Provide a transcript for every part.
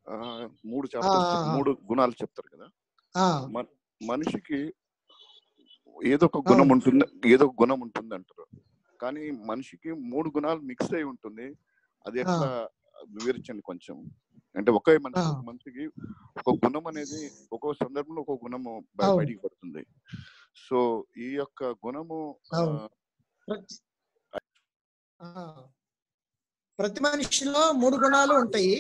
ఆ, మూడు చాప్టర్స్ ఆ, ఆ. మూడు గుణాలు చెప్తారు కదా ఆ, మన- మనిషికి ఏదో ఒక గుణం అవును. ఉంటుంది ఏదో ఒక గుణం ఉంటుంది అంటారు కానీ మనిషికి మూడు గుణాలు మిక్స్ అయి ఉంటుంది అది ఎట్లా వివరించండి కొంచెం అంటే ఒకే మనిషి ఆ. ఒక మనిషికి ఒక గుణం అనేది ఒక్కో సందర్భంలో ఒక్కో గుణము బయ- అవును. బయటికి పడుతుంది సో ఈ యొక్క గుణము ఆ, అవును. ప్రతి- ఆ, ప్రతి మనిషిలో మూడు గుణాలు ఉంటాయి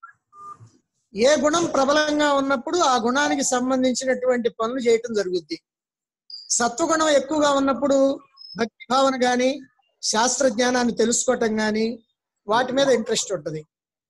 ఏ గుణం ప్రబలంగా ఉన్నప్పుడు ఆ గుణానికి సంబంధించినటువంటి పనులు చేయటం జరుగుద్ది సత్వగుణం ఎక్కువగా ఉన్నప్పుడు భక్తి భావన గాని శాస్త్ర జ్ఞానాన్ని తెలుసుకోవటం గాని వాటి మీద ఇంట్రెస్ట్ ఉంటుంది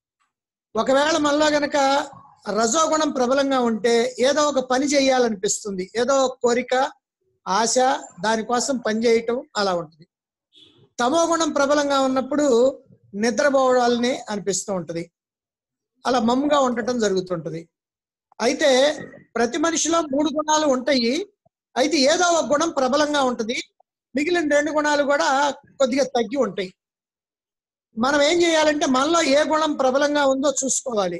ఒకవేళ మళ్ళా గనక రజోగుణం ప్రబలంగా ఉంటే ఏదో ఒక పని చేయాలనిపిస్తుంది ఏదో ఒక కోరిక ఆశ దానికోసం పని చేయటం అలా ఉంటుంది తమో గుణం ప్రబలంగా ఉన్నప్పుడు నిద్రపోవాలని అనిపిస్తూ ఉంటది అలా మమ్ముగా ఉండటం జరుగుతుంటది అయితే ప్రతి మనిషిలో మూడు గుణాలు ఉంటాయి అయితే ఏదో ఒక గుణం ప్రబలంగా ఉంటది మిగిలిన రెండు గుణాలు కూడా కొద్దిగా తగ్గి ఉంటాయి మనం ఏం చేయాలంటే మనలో ఏ గుణం ప్రబలంగా ఉందో చూసుకోవాలి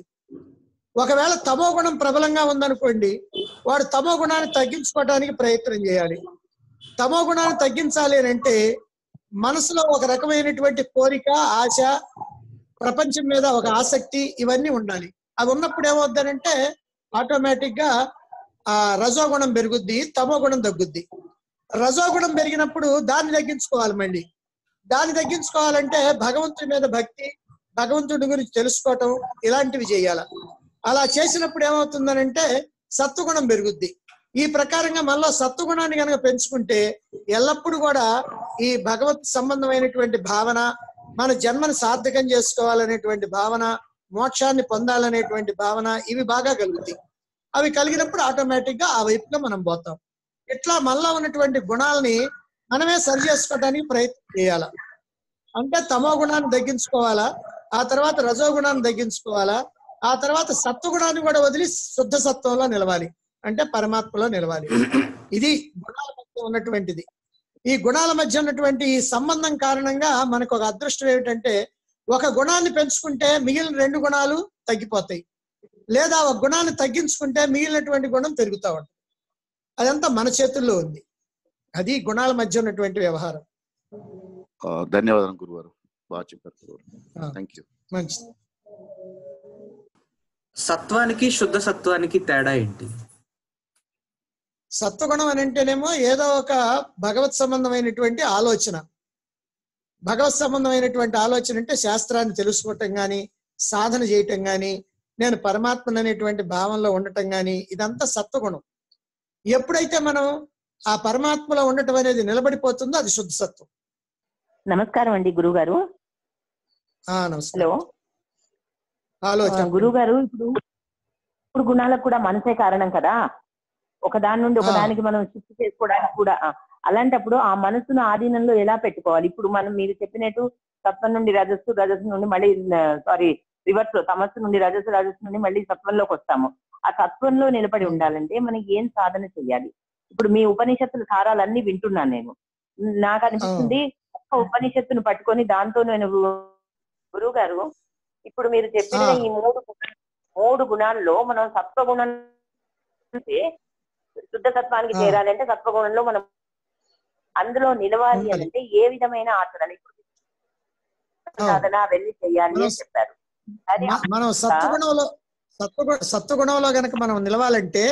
ఒకవేళ తమో గుణం ప్రబలంగా ఉందనుకోండి వాడు తమో గుణాన్ని తగ్గించుకోవడానికి ప్రయత్నం చేయాలి తమో గుణాన్ని తగ్గించాలి అని అంటే మనసులో ఒక రకమైనటువంటి కోరిక ఆశ ప్రపంచం మీద ఒక ఆసక్తి ఇవన్నీ ఉండాలి అది ఉన్నప్పుడు ఏమవుద్దనంటే ఆటోమేటిక్ గా ఆ రజోగుణం పెరుగుద్ది తమో గుణం తగ్గుద్ది రజోగుణం పెరిగినప్పుడు దాన్ని తగ్గించుకోవాలి మళ్ళీ దాన్ని తగ్గించుకోవాలంటే భగవంతుడి మీద భక్తి భగవంతుడి గురించి తెలుసుకోవటం ఇలాంటివి చేయాలి అలా చేసినప్పుడు ఏమవుతుందనంటే సత్వగుణం పెరుగుద్ది ఈ ప్రకారంగా మనలో సత్వగుణాన్ని కనుక పెంచుకుంటే ఎల్లప్పుడూ కూడా ఈ భగవత్ సంబంధమైనటువంటి భావన మన జన్మని సార్థకం చేసుకోవాలనేటువంటి భావన మోక్షాన్ని పొందాలనేటువంటి భావన ఇవి బాగా కలుగుతాయి అవి కలిగినప్పుడు ఆటోమేటిక్ గా ఆ వైపుగా మనం పోతాం ఇట్లా మనలో ఉన్నటువంటి గుణాలని మనమే సరి చేసుకోవడానికి ప్రయత్నం చేయాల అంటే తమో గుణాన్ని తగ్గించుకోవాలా ఆ తర్వాత రజో గుణాన్ని తగ్గించుకోవాలా ఆ తర్వాత సత్వగుణాన్ని కూడా వదిలి శుద్ధ సత్వంలో నిలవాలి అంటే పరమాత్మలో నిలవాలి ఇది గుణాల మధ్య ఉన్నటువంటిది ఈ గుణాల మధ్య ఉన్నటువంటి ఈ సంబంధం కారణంగా మనకు ఒక అదృష్టం ఏమిటంటే ఒక గుణాన్ని పెంచుకుంటే మిగిలిన రెండు గుణాలు తగ్గిపోతాయి లేదా ఒక గుణాన్ని తగ్గించుకుంటే మిగిలినటువంటి గుణం పెరుగుతా ఉంటుంది అదంతా మన చేతుల్లో ఉంది అది గుణాల మధ్య ఉన్నటువంటి వ్యవహారం ఆ, ధన్యవాదాలు గురువారు బాగా చెప్పారు గురువారు ఆ. థ్యాంక్ యూ మంచిది సత్వానికి శుద్ధ సత్వానికి తేడా ఏంటి సత్వగుణం అని అంటేనేమో ఏదో ఒక భగవత్ సంబంధమైనటువంటి ఆలోచన భగవత్ సంబంధమైనటువంటి ఆలోచన అంటే శాస్త్రాన్ని తెలుసుకోవటం గాని సాధన చేయటం గాని నేను పరమాత్మను అనేటువంటి భావంలో ఉండటం గాని ఇదంతా సత్వగుణం ఎప్పుడైతే మనం ఆ పరమాత్మలో ఉండటం అనేది నిలబడిపోతుందో అది శుద్ధ సత్వం నమస్కారం అండి గురువు గారు ఆ నమస్కారం హలో ఆలోచన గురువు గారు ఇప్పుడు ఇప్పుడు గుణాలకు కూడా మనసే కారణం కదా ఒక దాని నుండి ఒక ఆ. దానికి మనం షిఫ్ట్ చేసుకోవడానికి కూడా ఆ, అలాంటప్పుడు ఆ మనసును ఆధీనంలో ఎలా పెట్టుకోవాలి ఇప్పుడు మనం మీరు చెప్పినట్టు సత్వం నుండి రజస్సు రజస్సు నుండి మళ్ళీ సారీ రివర్స్ లో తమస్సు నుండి రజస్సు రజస్సు నుండి మళ్ళీ సత్వంలోకి వస్తాము ఆ తత్వంలో నిలబడి ఉండాలంటే మనకి ఏం సాధన చెయ్యాలి ఇప్పుడు మీ ఉపనిషత్తుల సారాలన్నీ వింటున్నాను నేను నాకు అనిపిస్తుంది ఒక్క ఉపనిషత్తును పట్టుకొని దాంతో నేను గురువు గారు ఇప్పుడు మీరు చెప్పిన ఆ. ఈ మూడు గుణ- మూడు గుణాల్లో మనం సత్వగుణం అంటే శుద్ధ సత్వానికి ఆ. చేరాలంటే సత్వగుణంలో మనం అందులో నిలవాలి ఉండాలి. అని అంటే ఏ విధమైన ఆచరణ ఇప్పుడు ఆ. సాధన అవన్నీ చెయ్యాలి అని మనం- చెప్పారు అది మ- మనం సత్వగుణంలో సత్వగు సత్వగుణంలో గనక మనం నిలవాలంటే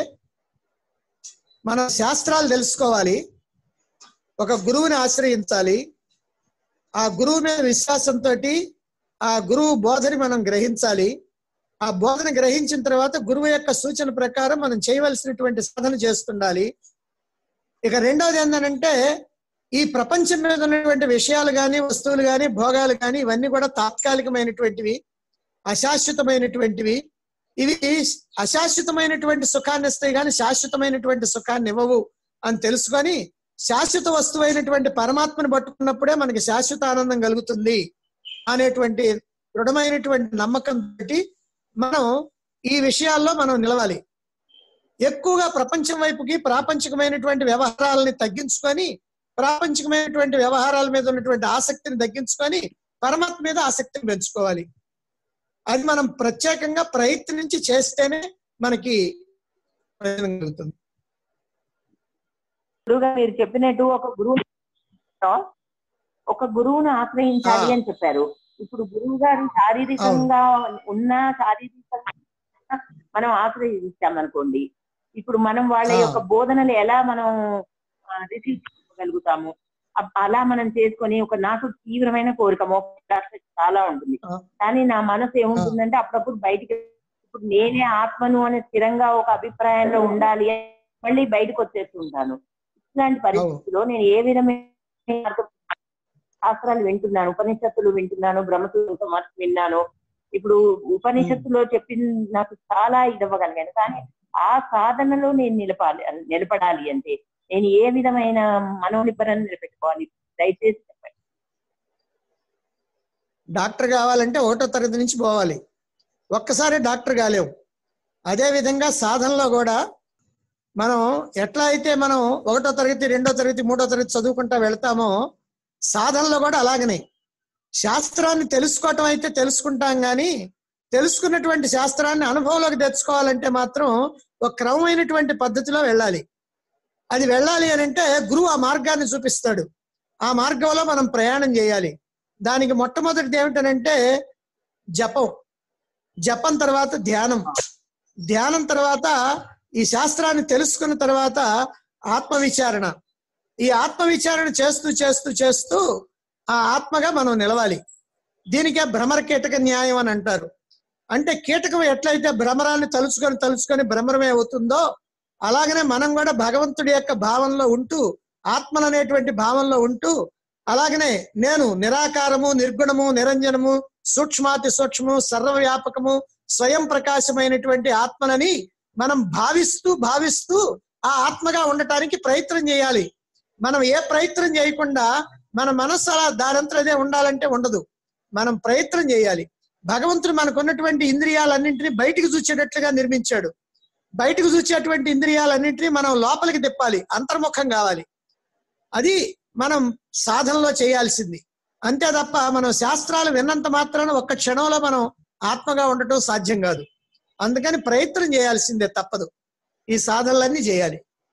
మనం శాస్త్రాలు తెలుసుకోవాలి ఒక గురువుని ఆశ్రయించాలి ఆ గురువు మీద విశ్వాసంతో ఆ గురువు బోధని మనం గ్రహించాలి ఆ బోధన గ్రహించిన తర్వాత గురువు యొక్క సూచన ప్రకారం మనం చేయవలసినటువంటి సాధన చేస్తుండాలి ఇక రెండవది ఏంటంటే ఈ ప్రపంచం మీద ఉన్నటువంటి విషయాలు కానీ వస్తువులు కానీ భోగాలు కానీ ఇవన్నీ కూడా తాత్కాలికమైనటువంటివి అశాశ్వతమైనటువంటివి ఇవి అశాశ్వతమైనటువంటి సుఖాన్ని ఇస్తాయి కానీ శాశ్వతమైనటువంటి సుఖాన్ని ఇవ్వవు అని తెలుసుకొని శాశ్వత వస్తువైనటువంటి పరమాత్మను పట్టుకున్నప్పుడే మనకి శాశ్వత ఆనందం కలుగుతుంది అనేటువంటి దృఢమైనటువంటి నమ్మకం పెట్టి మనం ఈ విషయాల్లో మనం నిలవాలి ఎక్కువగా ప్రపంచం వైపుకి ప్రాపంచికమైనటువంటి వ్యవహారాలని తగ్గించుకొని ప్రాపంచికమైనటువంటి వ్యవహారాల మీద ఉన్నటువంటి ఆసక్తిని తగ్గించుకొని పరమాత్మ మీద ఆసక్తిని పెంచుకోవాలి అది మనం ప్రత్యేకంగా ప్రయత్నించి చేస్తేనే మనకి ప్రయోజనం కలుగుతుంది గురువుగా మీరు చెప్పినట్టు ఒక గురువు ఒక గురువును ఆశ్రయించాలి ఆ. అని చెప్పారు ఇప్పుడు గురువు గారు శారీరకంగా ఉన్న శారీరకంగా మనం ఆశ్రయించామనుకోండి ఇప్పుడు మనం వాళ్ళ ఆ. యొక్క బోధనలు ఎలా మనం రిసీవ్ చేసుకోగలుగుతాము అ- అలా మనం చేసుకొని ఒక నాకు తీవ్రమైన కోరిక మోక్ష చాలా ఉంటుంది ఆ. కానీ నా మనసు ఏముంటుందంటే అప్పుడప్పుడు బయటికి ఇప్పుడు నేనే ఆత్మను అనే స్థిరంగా ఒక అభిప్రాయంలో ఉండాలి అని మళ్ళీ బయటకు వచ్చేస్తుంటాను ఇట్లాంటి పరిస్థితిలో నేను ఏ విధమైన మార్గం- శాస్త్రాలు వింటున్నాను ఉపనిషత్తులు వింటున్నాను బ్రహ్మసూత్ర మహర్షి విన్నాను ఇప్పుడు ఉపనిషత్తులో చెప్పిన నాకు చాలా ఇదవ్వగలిగాను కానీ ఆ సాధనలో నేను నిలపాలి నిలబడాలి అంటే నేను ఏ విధమైన మనోనిబ్బరాన్ని నిలబెట్టుకోవాలి దయచేసి చెప్పండి డాక్టర్ కావాలంటే ఒకటో తరగతి నుంచి పోవాలి ఒక్కసారి డాక్టర్ కాలేవు అదే విధంగా సాధనలో కూడా మనం ఎట్లా అయితే మనం ఒకటో తరగతి రెండో తరగతి మూడో తరగతి చదువుకుంటా వెళ్తామో సాధనలో కూడా అలాగనే శాస్త్రాన్ని తెలుసుకోవటం అయితే తెలుసుకుంటాం కానీ తెలుసుకున్నటువంటి శాస్త్రాన్ని అనుభవంలోకి తెచ్చుకోవాలంటే మాత్రం ఒక క్రమమైనటువంటి పద్ధతిలో వెళ్ళాలి అది వెళ్ళాలి అని అంటే గురువు ఆ మార్గాన్ని చూపిస్తాడు ఆ మార్గంలో మనం ప్రయాణం చేయాలి దానికి మొట్టమొదటిది ఏమిటనంటే జపం జపం తర్వాత ధ్యానం ధ్యానం తర్వాత ఈ శాస్త్రాన్ని తెలుసుకున్న తర్వాత ఆత్మ విచారణ ఈ ఆత్మ విచారణ చేస్తూ చేస్తూ చేస్తూ ఆ ఆత్మగా మనం నిలవాలి దీనికే భ్రమర కీటక న్యాయం అని అంటారు అంటే కీటకం ఎట్లయితే భ్రమరాన్ని తలుచుకొని తలుచుకొని భ్రమరమే అవుతుందో అలాగనే మనం కూడా భగవంతుడి యొక్క భావంలో ఉంటూ ఆత్మలు అనేటువంటి భావంలో ఉంటూ అలాగనే నేను నిరాకారము నిర్గుణము నిరంజనము సూక్ష్మాతి సూక్ష్మము సర్వవ్యాపకము స్వయం ప్రకాశమైనటువంటి ఆత్మలని మనం భావిస్తూ భావిస్తూ ఆ ఆత్మగా ఉండటానికి ప్రయత్నం చేయాలి మనం ఏ ప్రయత్నం చేయకుండా మన మనస్సు అలా దారంతరదే ఉండాలంటే ఉండదు మనం ప్రయత్నం చేయాలి భగవంతుడు మనకు ఉన్నటువంటి ఇంద్రియాలన్నింటినీ బయటికి చూచేటట్లుగా నిర్మించాడు బయటకు చూచేటువంటి ఇంద్రియాలన్నింటినీ మనం లోపలికి తిప్పాలి అంతర్ముఖం కావాలి అది మనం సాధనలో చేయాల్సింది అంతే తప్ప మనం శాస్త్రాలు విన్నంత మాత్రాన ఒక్క క్షణంలో మనం ఆత్మగా ఉండటం సాధ్యం కాదు అందుకని ప్రయత్నం చేయాల్సిందే తప్పదు ఈ సాధనలన్నీ చేయాలి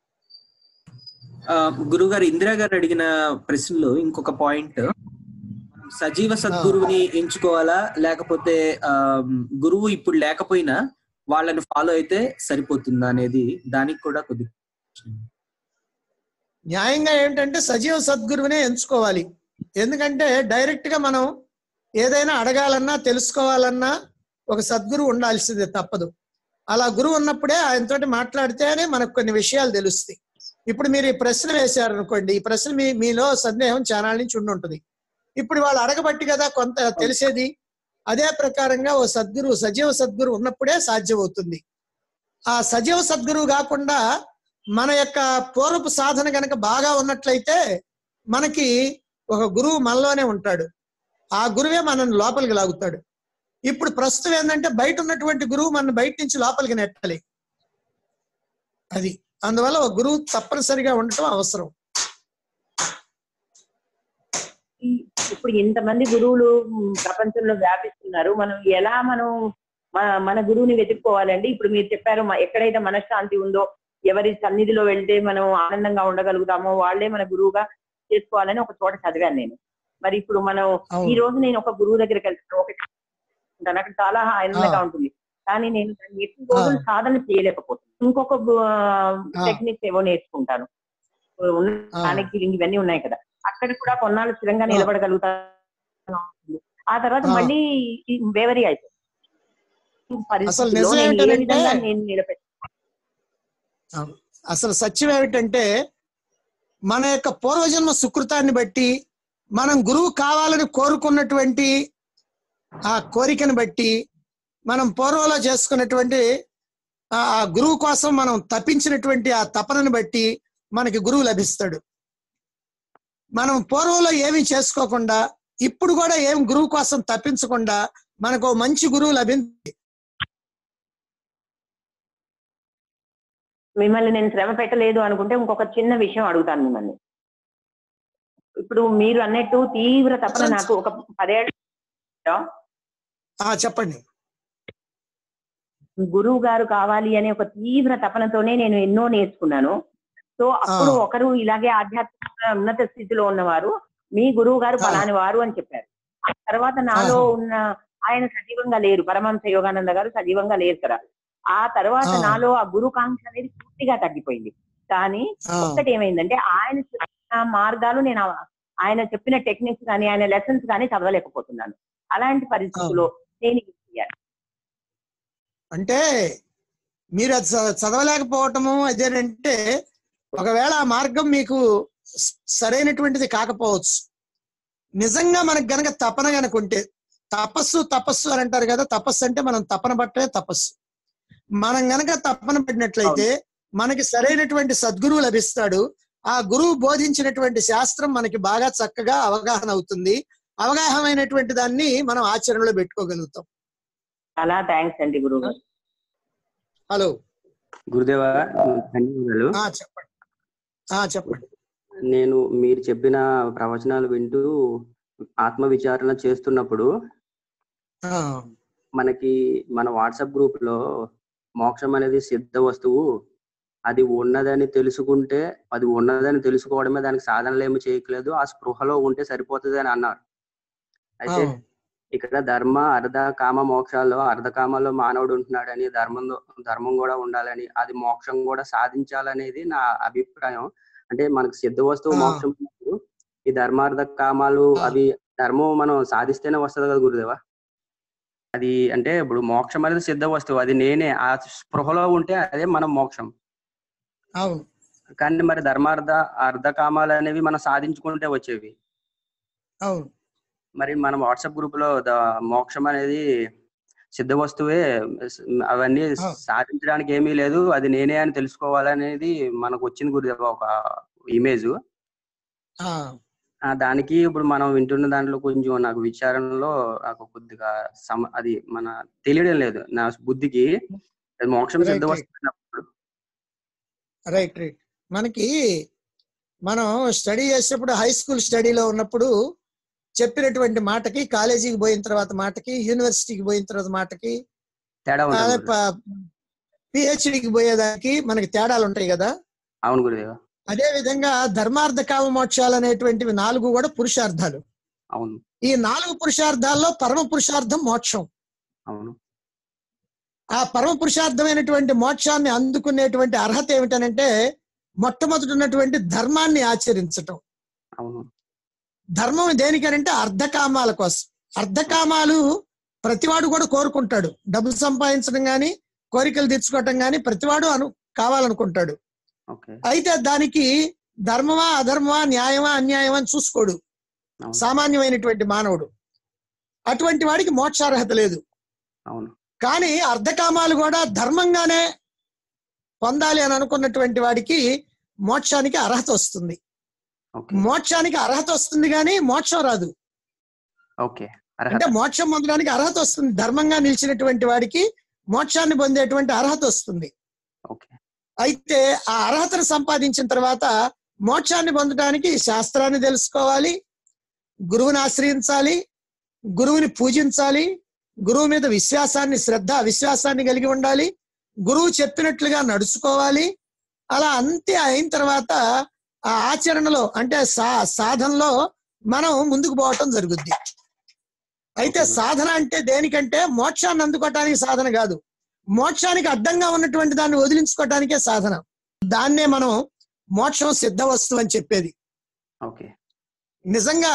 గురువు గారు ఇందిరా గారు అడిగిన ప్రశ్నలో ఇంకొక పాయింట్ సజీవ సద్గురువుని ఎంచుకోవాలా లేకపోతే ఆ గురువు ఇప్పుడు లేకపోయినా వాళ్ళని ఫాలో అయితే సరిపోతుందా అనేది దానికి కూడా కొద్దిగా న్యాయంగా ఏంటంటే సజీవ సద్గురువునే ఎంచుకోవాలి ఎందుకంటే డైరెక్ట్ గా మనం ఏదైనా అడగాలన్నా తెలుసుకోవాలన్నా ఒక సద్గురువు ఉండాల్సిందే తప్పదు అలా గురువు ఉన్నప్పుడే ఆయనతోటి మాట్లాడితేనే మనకు కొన్ని విషయాలు తెలుస్తాయి ఇప్పుడు మీరు ఈ ప్రశ్న వేశారు అనుకోండి ఈ ప్రశ్న మీ మీలో సందేహం చాలా నుంచి ఉండి ఉంటుంది ఇప్పుడు వాళ్ళు అడగబట్టి కదా కొంత తెలిసేది అదే ప్రకారంగా ఓ సద్గురు సజీవ సద్గురు ఉన్నప్పుడే సాధ్యమవుతుంది ఆ సజీవ సద్గురువు కాకుండా మన యొక్క పూర్వపు సాధన గనక బాగా ఉన్నట్లయితే మనకి ఒక గురువు మనలోనే ఉంటాడు ఆ గురువే మనల్ని లోపలికి లాగుతాడు ఇప్పుడు ప్రస్తుతం ఏంటంటే బయట ఉన్నటువంటి గురువు మన బయట నుంచి లోపలికి నెట్టాలి అది అందువల్ల ఒక గురువు తప్పనిసరిగా ఉండటం అవసరం ఈ- ఇప్పుడు ఇంతమంది గురువులు మ్, ప్రపంచంలో వ్యాపిస్తున్నారు మనం ఎలా మనం మన మన గురువుని వెతుక్కోవాలండి ఇప్పుడు మీరు చెప్పారు మ- ఎక్కడైతే మనశ్శాంతి ఉందో ఎవరి సన్నిధిలో వెళ్తే మనం ఆనందంగా ఉండగలుగుతామో వాళ్ళే మన గురువుగా చేసుకోవాలని ఒక చోట చదివాను నేను మరి ఇప్పుడు మనం అవును. ఈ రోజు నేను ఒక గురువు దగ్గరికి వెళ్తాను ఒక ఉంటాను అక్కడ చాలా ఆనందంగా ఆ. ఉంటుంది కానీ నేను దాన్ని ఎక్కువ రోజులు సాధన చేయలేకపోతున్నాను ఇంకొక ఆ. టెక్నిక్స్ ఏవో నేర్చుకుంటాను ఉన్న ఆ. దానికి ఇవన్నీ ఉన్నాయి కదా అక్కడ కూడా కొన్నాళ్ళు స్థిరంగా ఆ. నిలబడగలుగుతాను ఆ తర్వాత ఆ. మళ్ళీ ఈ వేవరీ అయిపోతుంది ఈ పరిస్థితిలో నిజం నేను ఏ ఏంటంటే- విధంగా నేను నిలబెట్ట అసలు సత్యం ఏమిటంటే మన యొక్క పూర్వజన్మ సుకృతాన్ని బట్టి మనం గురువు కావాలని కోరుకున్నటువంటి ఆ కోరికను బట్టి మనం పూర్వంలో చేసుకున్నటువంటి ఆ ఆ గురువు కోసం మనం తప్పించినటువంటి ఆ తపనను బట్టి మనకి గురువు లభిస్తాడు మనం పూర్వంలో ఏమీ చేసుకోకుండా ఇప్పుడు కూడా ఏం గురువు కోసం తప్పించకుండా మనకు ఓ మంచి గురువు లభించి మిమ్మల్ని నేను శ్రమ పెట్టలేదు అనుకుంటే ఇంకొక చిన్న విషయం అడుగుతాను మిమ్మల్ని ఇప్పుడు మీరు అన్నట్టు తీవ్ర తపన నాకు ఒక పదేళ్ళ ఆ చెప్పండి గురువు గారు కావాలి అనే ఒక తీవ్ర తపనతోనే నేను ఎన్నో నేర్చుకున్నాను సో అప్పుడు ఆ. ఒకరు ఇలాగే ఆధ్యాత్మిక ఉన్నత స్థితిలో ఉన్నవారు మీ గురువు గారు ఆ. ఫలాని వారు అని చెప్పారు ఆ తర్వాత నాలో ఆహా. ఉన్న ఆయన సజీవంగా లేరు పరమహంస యోగానంద గారు సజీవంగా లేరు కదా ఆ తర్వాత ఆ. నాలో ఆ గురుకాంక్ష అనేది పూర్తిగా తగ్గిపోయింది కానీ ఆ, ఒక్కటి ఏమైందంటే ఆయన చెప్పిన మార్గాలు నేను ఆ- ఆయన చెప్పిన టెక్నిక్స్ కానీ ఆయన లెసన్స్ కానీ చదవలేకపోతున్నాను అలాంటి పరిస్థితుల్లో నేను ఏం చేయాలి? అంటే మీరు అది చ- చదవలేకపోవటము అదేనంటే ఒకవేళ ఆ మార్గం మీకు స- సరైనటువంటిది కాకపోవచ్చు నిజంగా మనకు గనక తపన గనక ఉంటే తపస్సు తపస్సు అని అంటారు కదా తపస్సు అంటే మనం తపన పట్టే తపస్సు మనం గనక తపన పడినట్లయితే మనకి సరైనటువంటి సద్గురువు లభిస్తాడు ఆ గురువు బోధించినటువంటి శాస్త్రం మనకి బాగా చక్కగా అవగాహన అవుతుంది అవగాహనమైనటువంటి దాన్ని మనం ఆచరణలో పెట్టుకోగలుగుతాం చాలా థ్యాంక్స్ అండి గురువు గారు హలో గురుదేవ ధన్యవాదాలు ఆ చెప్పండి ఆ చెప్పండి నేను మీరు చెప్పిన ప్రవచనాలు వింటూ ఆత్మ విచారణ చేస్తున్నప్పుడు ఆ, మనకి మన వాట్సాప్ గ్రూప్ లో మోక్షం అనేది సిద్ధ వస్తువు అది ఉన్నదని తెలుసుకుంటే అది ఉన్నదని తెలుసుకోవడమే దానికి సాధనలు ఏమి చేయట్లేదు ఆ స్పృహలో ఉంటే సరిపోతుంది అని అన్నారు అయితే ఆ, ఇక్కడ ధర్మ అర్ధ కామ మోక్షాల్లో అర్ధ కామాల్లో మానవుడు ఉంటున్నాడని ధర్మం ధర్మం కూడా ఉండాలని అది మోక్షం కూడా సాధించాలనేది నా అభిప్రాయం అంటే మనకు సిద్ధ వస్తువు ఆ. మోక్షం ఉన్నప్పుడు ఈ ధర్మార్థ కామాలు ఆ. అవి ధర్మం మనం సాధిస్తేనే వస్తుంది కదా గురుదేవా అది అంటే ఇప్పుడు మోక్షం అనేది సిద్ధ వస్తువు అది నేనే ఆ స్పృహలో ఉంటే అదే మనం మోక్షం అవును కానీ మరి ధర్మార్థ అర్ధ కామాలు అనేవి మనం సాధించుకుంటే వచ్చేవి అవును మరి మన వాట్సాప్ గ్రూప్ లో ద మోక్షం అనేది సిద్ధ వస్తువే అవన్నీ ఆ. సాధించడానికి ఏమీ లేదు అది నేనే అని తెలుసుకోవాలనేది మనకు వచ్చింది గురుదేవ ఒక ఇమేజ్ ఆ, ఆ దానికి ఇప్పుడు మనం వింటున్న దాంట్లో కొంచెం నాకు విచారణలో నాకు కొద్దిగా సమ అది మన తెలియడం లేదు నా బుద్ధికి అది మోక్షం Right, సిద్ధ right. వస్తువు అన్నప్పుడు రైట్ రైట్ మనకి మనం స్టడీ చేసేటప్పుడు హై స్కూల్ స్టడీలో ఉన్నప్పుడు చెప్పినటువంటి మాటకి కాలేజీకి పోయిన తర్వాత మాటకి యూనివర్సిటీకి పోయిన తర్వాత మాటకి తేడా ఉంటుంది గురుదేవ. పిహెచ్డికి పోయేదానికి మనకి తేడాలు ఉంటాయి కదా అవును గురుదేవ అదే విధంగా ధర్మార్థ కామ మోక్షాలు అనేటువంటివి నాలుగు కూడా పురుషార్థాలు అవును ఈ నాలుగు పురుషార్థాల్లో పరమ పురుషార్థం మోక్షం అవును ఆ పరమ పురుషార్థమైనటువంటి మోక్షాన్ని అందుకునేటువంటి అర్హత ఏమిటనంటే మొట్టమొదటి ఉన్నటువంటి ధర్మాన్ని ఆచరించటం అవును ధర్మం దేనికనంటే అర్ధకామాల కోసం అర్ధకామాలు ప్రతివాడు కూడా కోరుకుంటాడు డబ్బులు సంపాదించడం గాని కోరికలు తీర్చుకోవటం గాని ప్రతివాడు అను కావాలనుకుంటాడు ఓకే అయితే దానికి ధర్మమా అధర్మమా న్యాయమా అన్యాయమా అని చూసుకోడు అవును సామాన్యమైనటువంటి మానవుడు అటువంటి వాడికి మోక్షార్హత లేదు అవును కానీ అర్ధకామాలు కూడా ధర్మంగానే పొందాలి అని అనుకున్నటువంటి వాడికి మోక్షానికి అర్హత వస్తుంది ఓకే మోక్షానికి అర్హత వస్తుంది కానీ మోక్షం రాదు ఓకే అర్హత అంటే మోక్షం పొందడానికి అర్హత వస్తుంది ధర్మంగా నిలిచినటువంటి వాడికి మోక్షాన్ని పొందేటువంటి అర్హత వస్తుంది ఓకే అయితే ఆ అర్హతను సంపాదించిన తర్వాత మోక్షాన్ని పొందడానికి శాస్త్రాన్ని తెలుసుకోవాలి గురువుని ఆశ్రయించాలి గురువుని పూజించాలి గురువు మీద విశ్వాసాన్ని శ్రద్ధ విశ్వాసాన్ని కలిగి ఉండాలి గురువు చెప్పినట్లుగా నడుచుకోవాలి అలా అంతే అయిన తర్వాత ఆ ఆచరణలో అంటే సా సాధనలో మనం ముందుకు పోవటం జరుగుద్ది అయితే సాధన అంటే దేనికంటే మోక్షాన్ని అందుకోవటానికి సాధన కాదు మోక్షానికి అడ్డంగా ఉన్నటువంటి దాన్ని వదిలించుకోవటానికే సాధన దాన్నే మనం మోక్షం సిద్ధ వస్తువు అని చెప్పేది ఓకే నిజంగా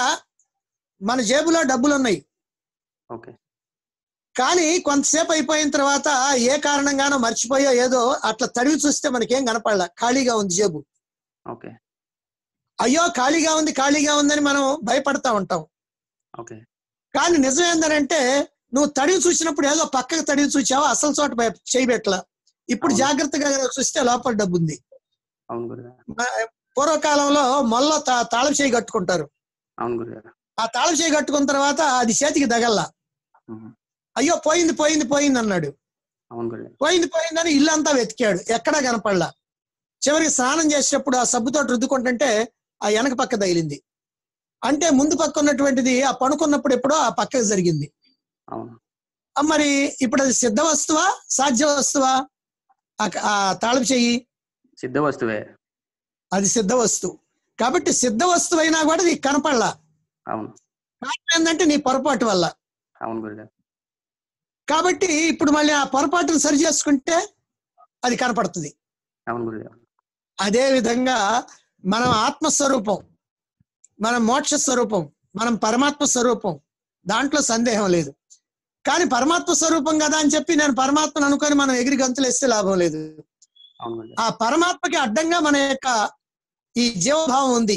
మన జేబులో డబ్బులు ఉన్నాయి ఓకే కానీ కొంతసేపు అయిపోయిన తర్వాత ఏ కారణంగానో మర్చిపోయో ఏదో అట్లా తడివి చూస్తే మనకేం కనపడలా ఖాళీగా ఉంది జేబు ఓకే అయ్యో ఖాళీగా ఉంది ఖాళీగా ఉందని మనం భయపడతా ఉంటాం ఓకే కానీ నిజం ఏంటంటే నువ్వు తడివి చూసినప్పుడు ఏదో పక్కకు తడివి చూచావు అసలు చోట భయ- చేయబెట్టలా ఇప్పుడు అవును. జాగ్రత్తగా చూస్తే లోపల డబ్బు ఉంది అవును గురుదేవ మ- పూర్వకాలంలో మొల్ల తా- తాళం చేయి కట్టుకుంటారు అవును గురుదేవ ఆ తాళం చేయి కట్టుకున్న తర్వాత అది చేతికి తగల్లా ఉహు. అయ్యో పోయింది పోయింది పోయింది అన్నాడు అవును గురుదేవ పోయింది పోయిందని ఇల్లంతా వెతికాడు ఎక్కడా కనపడలా చివరికి స్నానం చేసేటప్పుడు ఆ సబ్బుతో రుద్దుకుంటుంటే ఆ వెనక పక్క తగిలింది అంటే ముందు పక్క ఉన్నటువంటిది ఆ పడుకున్నప్పుడు ఎప్పుడో ఆ పక్కకు జరిగింది అవును ఆ, మరి ఇప్పుడు అది సిద్ధ వస్తువా సాధ్య వస్తువా ఆ- ఆ తాళపు చెయ్యి సిద్ధ వస్తువే అది సిద్ధ వస్తువు కాబట్టి సిద్ధ వస్తువు అయినా కూడా నీకు కనపడలా అవును కారణం ఏంటంటే నీ పొరపాటు వల్ల అవును గురుదేవ్ కాబట్టి ఇప్పుడు మళ్ళీ ఆ పొరపాటును సరి చేసుకుంటే అది కనపడుతుంది అవును గురుదేవ్ అదే విధంగా మనం ఆత్మస్వరూపం మనం మోక్ష స్వరూపం మనం పరమాత్మ స్వరూపం దాంట్లో సందేహం లేదు కానీ పరమాత్మ స్వరూపం కదా అని చెప్పి నేను పరమాత్మను అనుకొని మనం ఎగిరి గంతులు వేస్తే లాభం లేదు అవును గురుదేవ్ ఆ పరమాత్మకి అడ్డంగా మన యొక్క ఈ జీవభావం ఉంది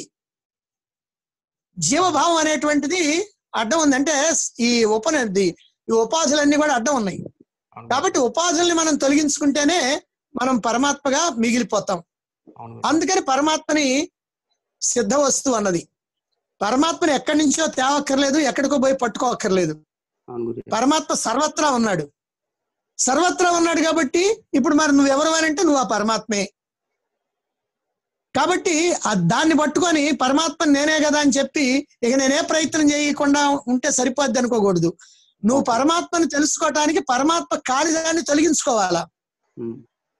జీవభావం అనేటువంటిది అడ్డం ఉంది అంటే ఈ ఉపనది ఈ ఉపాధులన్నీ కూడా అడ్డం ఉన్నాయి అవును కాబట్టి ఉపాధుల్ని మనం తొలగించుకుంటేనే మనం పరమాత్మగా మిగిలిపోతాం అవును గురుదేవ్. అందుకని పరమాత్మని సిద్ధ వస్తువు అన్నది పరమాత్మని ఎక్కడి నుంచో తేవక్కర్లేదు ఎక్కడికో పోయి పట్టుకోవక్కర్లేదు అవును గురుదేవ్ పరమాత్మ సర్వత్రా ఉన్నాడు సర్వత్రా ఉన్నాడు కాబట్టి ఇప్పుడు మరి నువ్వెవరు అని అంటే నువ్వు ఆ పరమాత్మే కాబట్టి ఆ దాన్ని పట్టుకొని పరమాత్మ నేనే కదా అని చెప్పి ఇక నేనే ప్రయత్నం చేయకుండా ఉంటే సరిపోద్ది అనుకోకూడదు నువ్వు Okay. పరమాత్మని తెలుసుకోవటానికి పరమాత్మ కాలిదాన్ని తొలగించుకోవాలా ఉమ్.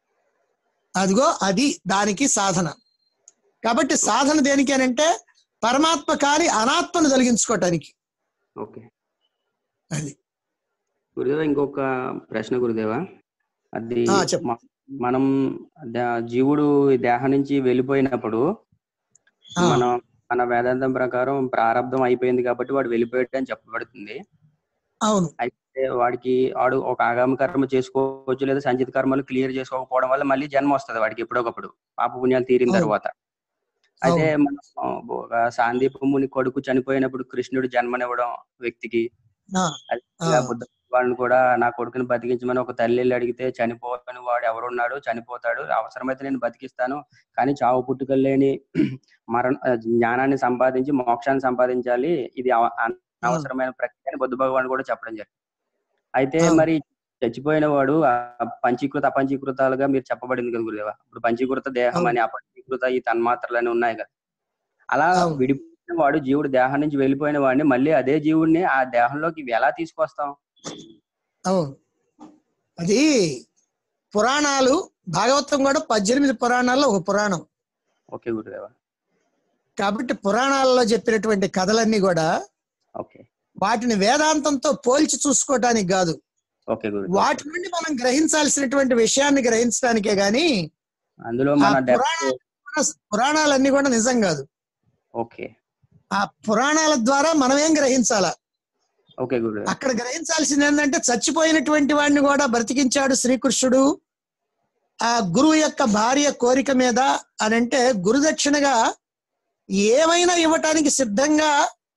అదిగో అది దానికి సాధన కాబట్టి సాధన దేనికి అని అంటే పరమాత్మ కాని అనాత్మను తొలగించుకోవటానికి ఓకే అది గురుదేవ ఇంకొక ప్రశ్న గురుదేవా అది ఆ, చెప్పు. మ- మనం ద- జీవుడు ఈ దేహం నుంచి వెళ్ళిపోయినప్పుడు ఆ, మనం మన వేదాంతం ప్రకారం ప్రారంధం అయిపోయింది కాబట్టి వాడు వెళ్ళిపోయాడు అని చెప్పబడుతుంది అవును అయితే వాడికి వాడు ఒక ఆగామ కర్మ చేసుకోవచ్చు లేదా సంచిత కర్మలు క్లియర్ చేసుకోకపోవడం వల్ల మళ్ళీ జన్మ వస్తుంది వాడికి ఎప్పుడొకప్పుడు పాప పుణ్యాలు తీరిన అవును. తర్వాత అయితే మనం ఆ, ఒక సాందీప ముని కొడుకు చనిపోయినప్పుడు కృష్ణుడు జన్మనివ్వడం వ్యక్తికి ఆ, అది ఆ. ఇలా బుద్ధ వాళ్ళని కూడా నా కొడుకుని బతికించమని ఒక తల్లి వెళ్ళి అడిగితే చనిపోవని వాడు ఎవరున్నాడు చనిపోతాడు అవసరమైతే నేను బతికిస్తాను కానీ చావు పుట్టుకలు లేని మరణ ఆ, జ్ఞానాన్ని సంపాదించి మోక్షాన్ని సంపాదించాలి ఇది అవ- అనవసరమైన ప్రక్రియ అని బుద్ధ భగవాన్ కూడా చెప్పడం జరిగింది అయితే అవును. మరి చచ్చిపోయిన వాడు ఆ పంచీకృత అపంచీకృతాలుగా మీరు చెప్పబడింది కదా గురుదేవ ఇప్పుడు పంచీకృత దేహం అవును. అని అపంచీకృత ఈ తన్మాత్రలు అని ఉన్నాయి కదా అలా అవును. విడిపోయిన వాడు జీవుడు దేహం నుంచి వెళ్ళిపోయిన వాడిని మళ్ళీ అదే జీవుడిని ఆ దేహంలోకి ఎలా తీసుకొస్తాం అవును అది పురాణాలు భాగవతం కూడా పద్దెనిమిది పురాణాల్లో ఒక పురాణం ఓకే గురుదేవ కాబట్టి పురాణాలలో చెప్పినటువంటి కథలన్నీ కూడా ఓకే వాటిని వేదాంతంతో పోల్చి చూసుకోవటానికి కాదు ఓకే గురు వాటి నుండి మనం గ్రహించాల్సినటువంటి విషయాన్ని గ్రహించడానికే గాని అందులో ఆ మన డెప్త్ పురాణ పురాణాలన్నీ కూడా నిజం కాదు ఓకే ఆ పురాణాల ద్వారా మనం ఏం గ్రహించాలా ఓకే గురుదేవ అక్కడ గ్రహించాల్సింది ఏంటంటే చచ్చిపోయినటువంటి వాడిని కూడా బ్రతికించాడు శ్రీకృష్ణుడు ఆ గురువు యొక్క భార్య కోరిక మీద అని అంటే గురుదక్షిణగా ఏమైనా ఇవ్వటానికి సిద్ధంగా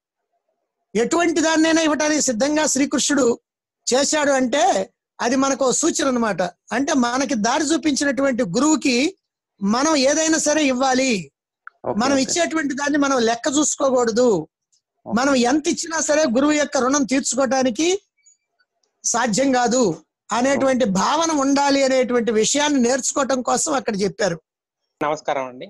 ఎటువంటి దాన్నైనా ఇవ్వటానికి సిద్ధంగా శ్రీకృష్ణుడు చేశాడు అంటే అది మనకు ఓ సూచన అనమాట అంటే మనకి దారి చూపించినటువంటి గురువుకి మనం ఏదైనా సరే ఇవ్వాలి ఓకే, మనం ఓకే. ఇచ్చేటువంటి దాన్ని మనం లెక్క చూసుకోకూడదు మనం ఎంత ఇచ్చినా సరే గురువు యొక్క రుణం తీర్చుకోవటానికి సాధ్యం కాదు అనేటువంటి భావన ఉండాలి అనేటువంటి విషయాన్ని నేర్చుకోవటం కోసం అక్కడ చెప్పారు నమస్కారం అండి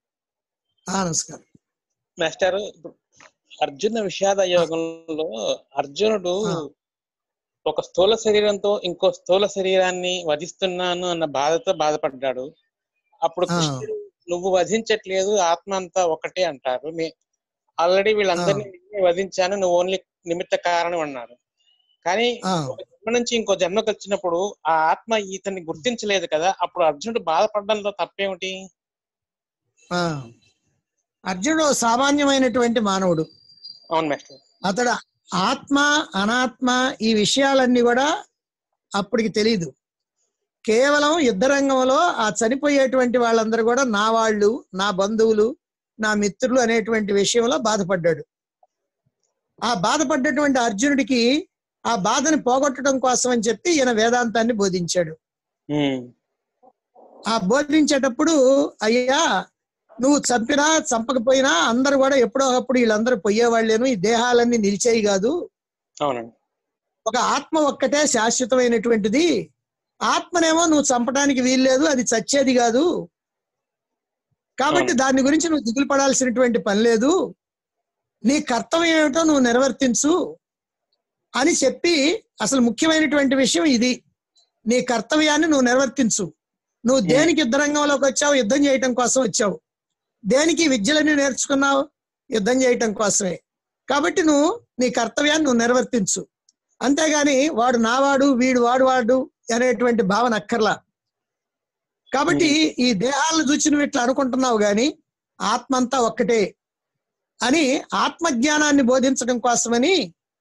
ఆ నమస్కారం మాస్టర్ ఇప్పుడు అర్జున విషాద యోగంలో అర్జునుడు ఆ. ఒక స్థూల శరీరంతో ఇంకో స్థూల శరీరాన్ని వధిస్తున్నాను అన్న బాధతో బాధపడ్డాడు అప్పుడు ఆ. కృష్ణుడు నువ్వు వధించట్లేదు ఆత్మ అంతా ఒకటే అంటారు ఆల్రెడీ వీళ్ళందరినీ నేనే వధించాను నువ్వు ఓన్లీ నిమిత్త కారణం అన్నారు కానీ ఆ. ఒక జన్మ నుంచి ఇంకో జన్మకు వచ్చినప్పుడు ఆ ఆత్మ ఇతన్ని గుర్తించలేదు కదా అప్పుడు అర్జునుడు బాధపడడంలో తప్పేమిటి ఆ అర్జునుడు సామాన్యమైనటువంటి మానవుడు అవును మాస్టర్ అతడు ఆత్మ అనాత్మ ఈ విషయాలన్నీ కూడా అప్పటికి తెలియదు కేవలం యుద్ధరంగంలో ఆ చనిపోయేటువంటి వాళ్ళందరూ కూడా నా వాళ్ళు నా బంధువులు నా మిత్రులు అనేటువంటి విషయంలో బాధపడ్డాడు ఆ బాధపడ్డటువంటి అర్జునుడికి ఆ బాధని పోగొట్టడం కోసం అని చెప్పి ఈయన వేదాంతాన్ని బోధించాడు ఉమ్. ఆ బోధించేటప్పుడు అయ్యా నువ్వు చంపినా చంపకపోయినా అందరు కూడా ఎప్పుడో ఒకప్పుడు వీళ్ళందరూ పోయేవాళ్ళేను ఈ దేహాలన్నీ నిలిచేయి కాదు అవునండి ఒక ఆత్మ ఒక్కటే శాశ్వతమైనటువంటిది ఆత్మనేమో నువ్వు చంపడానికి వీల్లేదు అది చచ్చేది కాదు కాబట్టి అవును. దాని గురించి నువ్వు దిగులు పడాల్సినటువంటి పని లేదు నీ కర్తవ్యం ఏమిటో నువ్వు నిర్వర్తించు అని చెప్పి అసలు ముఖ్యమైనటువంటి విషయం ఇది నీ కర్తవ్యాన్ని నువ్వు నిర్వర్తించు నువ్వు దేనికి యుద్ధ రంగంలోకి వచ్చావు యుద్ధం చేయటం కోసం వచ్చావు దేనికి విద్యలన్నీ నేర్చుకున్నావు యుద్ధం చేయటం కోసమే కాబట్టి నువ్వు నీ కర్తవ్యాన్ని నువ్వు నిర్వర్తించు అంతేగాని వాడు నావాడు వీడు వాడు వాడు అనేటువంటి భావన అక్కర్లా కాబట్టి ఈ దేహాలను చూసి నువ్వు ఇట్లా అనుకుంటున్నావు గాని ఆత్మ అంతా ఒక్కటే అని ఆత్మజ్ఞానాన్ని బోధించడం కోసమని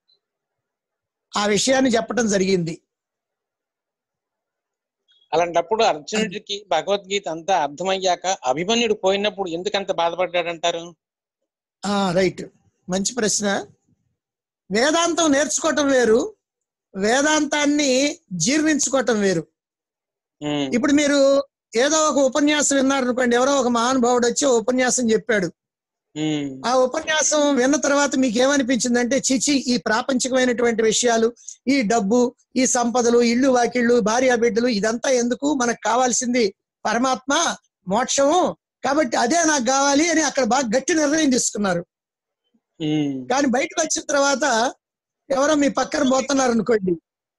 ఆ విషయాన్ని చెప్పడం జరిగింది అలాంటప్పుడు అర్జునుడికి భగవద్గీత అంతా అర్థమయ్యాక అభిమన్యుడు పోయినప్పుడు ఎందుకంత బాధపడ్డాడంటారు ఆ రైట్ మంచి ప్రశ్న వేదాంతం నేర్చుకోవటం వేరు వేదాంతాన్ని జీర్ణించుకోవటం వేరు ఉమ్, ఇప్పుడు మీరు ఏదో ఒక ఉపన్యాసం విన్నారనుకోండి ఎవరో ఒక మహానుభావుడు వచ్చి ఓ ఉపన్యాసం చెప్పాడు ఉమ్, ఆ ఉపన్యాసం విన్న తర్వాత మీకు ఏమనిపించిందంటే చిచి ఈ ప్రాపంచికమైనటువంటి విషయాలు ఈ డబ్బు ఈ సంపదలు ఇళ్ళు వాకిళ్ళు భార్య బిడ్డలు ఇదంతా ఎందుకు మనకు కావాల్సింది పరమాత్మ మోక్షము కాబట్టి అదే నాకు కావాలి అని అక్కడ బాగా గట్టి నిర్ణయం తీసుకున్నారు ఉమ్, కానీ బయటకు వచ్చిన తర్వాత ఎవరో మీ పక్కన పోతున్నారు అనుకోండి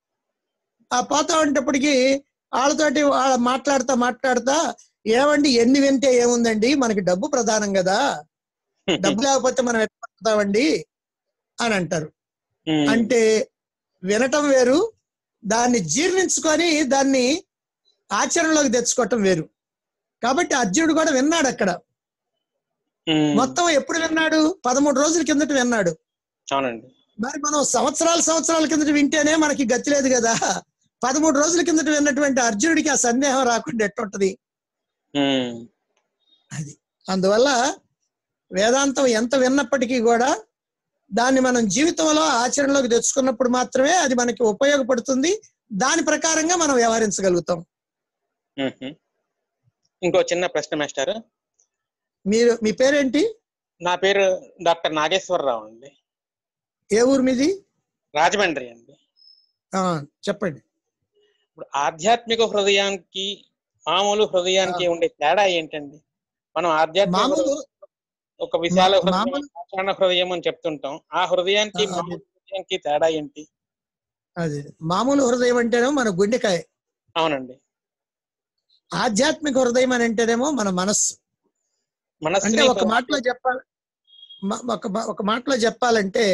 ఆ పోతా ఉండేటప్పటికి వాళ్ళతోటి వాళ్ళ మాట్లాడుతా మాట్లాడుతా ఏమండి ఎన్ని వింటే ఏముందండి మనకి డబ్బు ప్రధానం కదా డబ్బు లేకపోతే మనం ఎత్తుకుంటామండి అని అంటారు ఉమ్, అంటే వినటం వేరు దాన్ని జీర్ణించుకొని దాన్ని ఆచరణలోకి తెచ్చుకోవటం వేరు కాబట్టి అర్జునుడు కూడా విన్నాడు అక్కడ ఉమ్, మొత్తం ఎప్పుడు విన్నాడు పదమూడు రోజుల కిందట విన్నాడు అవునండి మరి మనం సంవత్సరాల సంవత్సరాల కిందట వింటేనే మనకి గతి లేదు కదా పదమూడు రోజుల కిందట విన్నటువంటి అర్జునుడికి ఆ సందేహం రాకుండా ఎట్టుంటది ఉమ్, అది అందువల్ల వేదాంతం ఎంత విన్నప్పటికీ కూడా దాన్ని మనం జీవితంలో ఆచరణలోకి తెచ్చుకున్నప్పుడు మాత్రమే అది మనకి ఉపయోగపడుతుంది దాని ప్రకారంగా మనం వ్యవహరించగలుగుతాం ఉహు. ఇంకో చిన్న ప్రశ్న మాస్టర్ మీరు మీ పేరేంటి నా పేరు డాక్టర్ నాగేశ్వరరావు అండి ఏ ఊరు మీది రాజమండ్రి అండి ఆ, చెప్పండి ఇప్పుడు ఆధ్యాత్మిక హృదయానికి మామూలు హృదయానికి ఉండే తేడా ఏంటండి మనం ఆధ్యాత్మిక మామూలు హృదయం ఒక విశాల మా- హృదయం మామూలు- సాధారణ హృదయం అని చెప్తుంటాం ఆ హృదయానికి ఆ, మామూలు హృదయానికి తేడా ఏంటి అది మామూలు హృదయం అంటేనేమో మన గుండెకాయ అవునండి ఆధ్యాత్మిక హృదయం అని అంటేనేమో మన మనస్సు అంటే మనస్సుని ఒక మాటలో చెప్పాలి మ- ఒక మా- ఒక మాటలో చెప్పాలంటే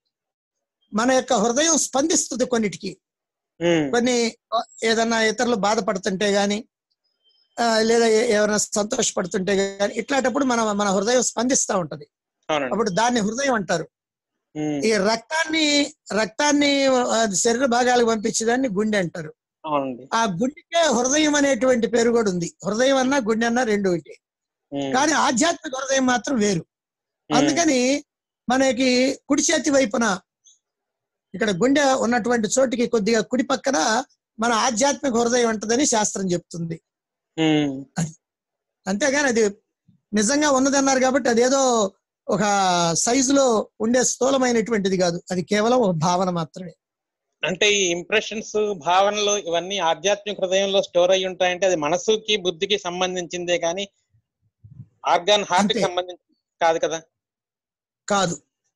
మన యొక్క హృదయం స్పందిస్తుంది కొన్నిటికి ఉమ్, కొన్ని ఆ, ఏదన్నా ఇతరులు బాధపడుతుంటే గాని ఆ, లేదా ఏ- ఎవరైనా సంతోషపడుతుంటే గాని ఇట్లాంటప్పుడు మన మన హృదయం స్పందిస్తూ ఉంటది అవునండి అప్పుడు దాన్ని హృదయం అంటారు ఉమ్, ఈ రక్తాన్ని రక్తాన్ని ఆ, శరీర భాగాలకు పంపించేదాన్ని గుండె అంటారు అవునండి ఆ గుండెకే హృదయం అనేటువంటి పేరు కూడా ఉంది హృదయం అన్నా గుండె అన్నా రెండు ఒకటి ఉమ్, కానీ ఆధ్యాత్మిక హృదయం మాత్రం వేరు ఉమ్, అందుకని మనకి కుడి చేతి వైపున ఇక్కడ గుండె ఉన్నటువంటి చోటికి కొద్దిగా కుడి పక్కన మన ఆధ్యాత్మిక హృదయం ఉంటదని శాస్త్రం చెప్తుంది ఉమ్, అంతేగాని అది నిజంగా ఉన్నదన్నారు కాబట్టి అదేదో ఒక సైజులో ఉండే స్థూలమైనటువంటిది కాదు అది కేవలం ఒక భావన మాత్రమే అంటే ఈ ఇంప్రెషన్స్ భావనలు ఇవన్నీ ఆధ్యాత్మిక హృదయంలో స్టోర్ అయి ఉంటాయంటే అది మనసుకి బుద్ధికి సంబంధించిందే కానీ ఆర్గాన్ హార్ట్ కి అంతే. సంబంధించి కాదు కదా కాదు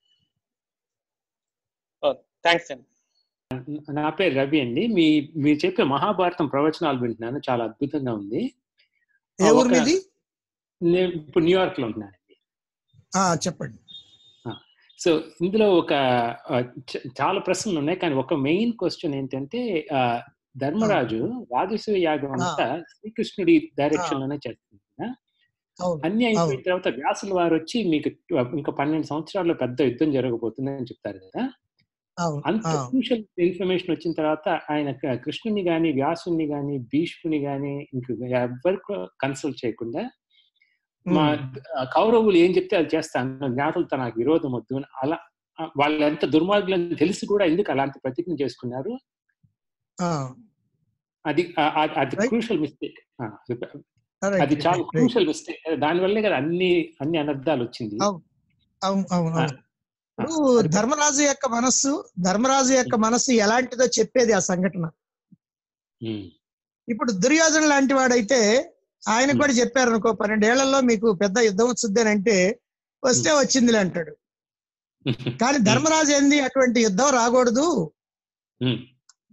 థ్యాంక్స్ అండి నా పేరు రవి అండి మీ మీరు చెప్పే మహాభారతం ప్రవచనాలు వింటున్నాను చాలా అద్భుతంగా ఉంది ఏ ఆ, ఊరు ఒక- మీది నేను ఇప్పుడు న్యూయార్క్ లో ఉంటున్నానండి ఆ చెప్పండి సో ఇందులో ఒక ఆ, చ- చాలా ప్రశ్నలు ఉన్నాయి కానీ ఒక మెయిన్ క్వశ్చన్ ఏంటంటే ఆ, ధర్మరాజు రాజసూయ యాగం అంతా శ్రీకృష్ణుడి డైరెక్షన్ లోనే చేస్తుంది కదా? అవును అన్ని అయిపోయిన అవును. తర్వాత వ్యాసుల వారు వచ్చి మీకు ఇంకా పన్నెండు సంవత్సరాల్లో పెద్ద యుద్ధం జరగబోతుంది అని చెప్తారు కదా అవును అంత ఆ, క్రూషల్ ఇన్ఫర్మేషన్ వచ్చిన తర్వాత ఆయన క- కృష్ణుని గాని వ్యాసుని గాని భీష్ముని గాని ఇంక ఎవరు కన్సల్ట్ చేయకుండా మా ఆ కౌరవులు ఏం చెప్తే అది చేస్తాను జ్ఞాతులతో నాకు విరోధం వద్దు అని అలా ఆ, వాళ్ళు ఎంత దుర్మార్గులని తెలిసి కూడా ఎందుకు అలాంటి ప్రతిజ్ఞ చేసుకున్నారు ఆ, అది ఆ- ఆ- అది Right. క్రూషల్ మిస్టేక్ right, అది చాలా right, right. క్రూషల్ మిస్టేక్ దాని వల్లే కదా అన్ని అన్ని అనర్థాలు వచ్చింది అవును అవును అవును ఆ, అవును. ఆ, ఇప్పుడు అది- ధర్మరాజు యొక్క మనస్సు ధర్మరాజు యొక్క మనస్సు ఎలాంటిదో చెప్పేది ఆ సంఘటన ఉమ్, ఇప్పుడు దుర్యోధన లాంటి వాడైతే ఆయన Hmm. కూడా చెప్పారు అనుకో పన్నెండేళ్లలో మీకు పెద్ద యుద్ధం వచ్చింది అని అంటే వస్తే వచ్చిందిలే అంటాడు కానీ ధర్మరాజు ఏంది అటువంటి యుద్ధం రాకూడదు ఉమ్,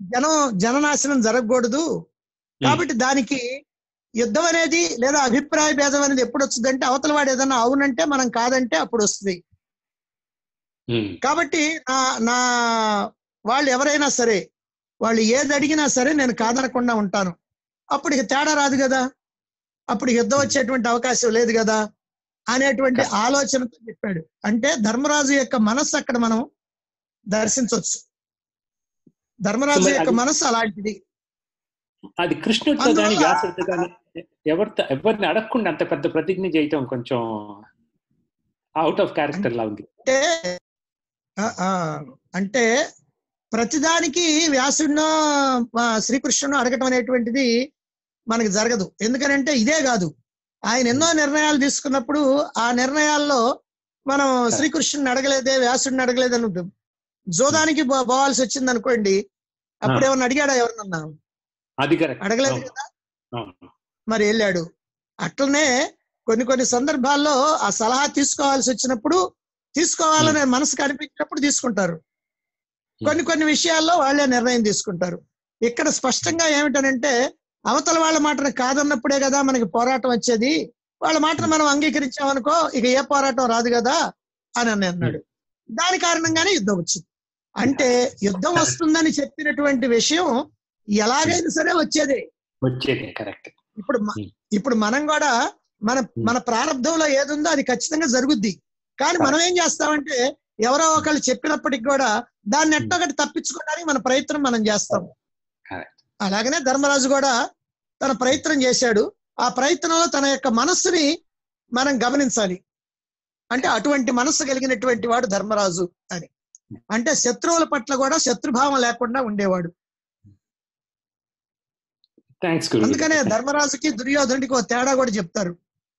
జనం జననాశనం జరగకూడదు కాబట్టి దానికి యుద్ధం అనేది లేదా అభిప్రాయ భేదం అనేది ఎప్పుడు వస్తుందంటే అవతల వాడు ఏదైనా అవునంటే మనం కాదంటే అప్పుడు వస్తుంది ఉమ్, కాబట్టి నా నా వాళ్ళు ఎవరైనా సరే వాళ్ళు ఏది అడిగినా సరే నేను కాదనకుండా ఉంటాను అప్పుడు ఇక తేడా రాదు కదా అప్పుడు యుద్ధం వచ్చేటువంటి అవకాశం లేదు కదా అనేటువంటి ఆలోచనతో చెప్పాడు అంటే ధర్మరాజు యొక్క మనస్సు అక్కడ మనం దర్శించవచ్చు ధర్మరాజు మరి యొక్క అది- మనస్సు అలాంటిది అది కృష్ణుడితో అందువల్ల- కానీ వ్యాసుడితో కానీ ఎవరితో ఎవరిని అడగకుండా అంత పెద్ద ప్రతిజ్ఞ చేయటం కొంచెం అవుట్ ఆఫ్ క్యారెక్టర్ లా ఉంది అంటే ఆ, ఆ, అంటే ప్రతిదానికి వ్యాసుడినో ఆ, శ్రీకృష్ణుడు అడగటం అనేటువంటిది మనకి జరగదు ఎందుకనంటే ఇదే కాదు ఆయన ఎన్నో నిర్ణయాలు తీసుకున్నప్పుడు ఆ నిర్ణయాల్లో మనం శ్రీకృష్ణుని అడగలేదే వ్యాసుడిని అడగలేదని ఉంటుంది జోదానికి పో- పోవాల్సి వచ్చింది అనుకోండి అప్పుడు ఏమన్నా అడిగాడా ఎవరినన్నా అది కరెక్ట్ అడగలేదు కదా మరి వెళ్ళాడు అట్లనే కొన్ని కొన్ని సందర్భాల్లో ఆ సలహా తీసుకోవాల్సి వచ్చినప్పుడు తీసుకోవాలనే మనసుకు అనిపించినప్పుడు తీసుకుంటారు కొన్ని కొన్ని విషయాల్లో వాళ్ళే నిర్ణయం తీసుకుంటారు ఇక్కడ స్పష్టంగా ఏమిటనంటే అవతల వాళ్ళ మాటను కాదన్నప్పుడే కదా మనకి పోరాటం వచ్చేది వాళ్ళ మాటను మనం అంగీకరించామనుకో ఇక ఏ పోరాటం రాదు కదా అని అని అన్నాడు దాని కారణంగానే యుద్ధం వచ్చింది అంటే యుద్ధం వస్తుందని చెప్పినటువంటి విషయం ఎలాగైనా సరే వచ్చేదే వచ్చేదే కరెక్ట్ ఇప్పుడు మ- ఇప్పుడు మనం కూడా మన మన ప్రారంభంలో ఏదుందో అది ఖచ్చితంగా జరుగుద్ది కానీ మనం ఏం చేస్తామంటే ఎవరో ఒకళ్ళు చెప్పినప్పటికి కూడా దాన్ని ఎట్టొకటి తప్పించుకోవడానికి మన ప్రయత్నం మనం చేస్తాం Correct. అలాగనే ధర్మరాజు కూడా తన ప్రయత్నం చేశాడు ఆ ప్రయత్నంలో తన యొక్క మనస్సుని మనం గమనించాలి అంటే అటువంటి మనస్సు కలిగినటువంటి వాడు ధర్మరాజు అని అంటే శత్రువుల పట్ల కూడా శత్రుభావం లేకుండా ఉండేవాడు థ్యాంక్స్ గురు అందుకనే ధర్మరాజుకి దుర్యోధనుడికి ఒక తేడా కూడా చెప్తారు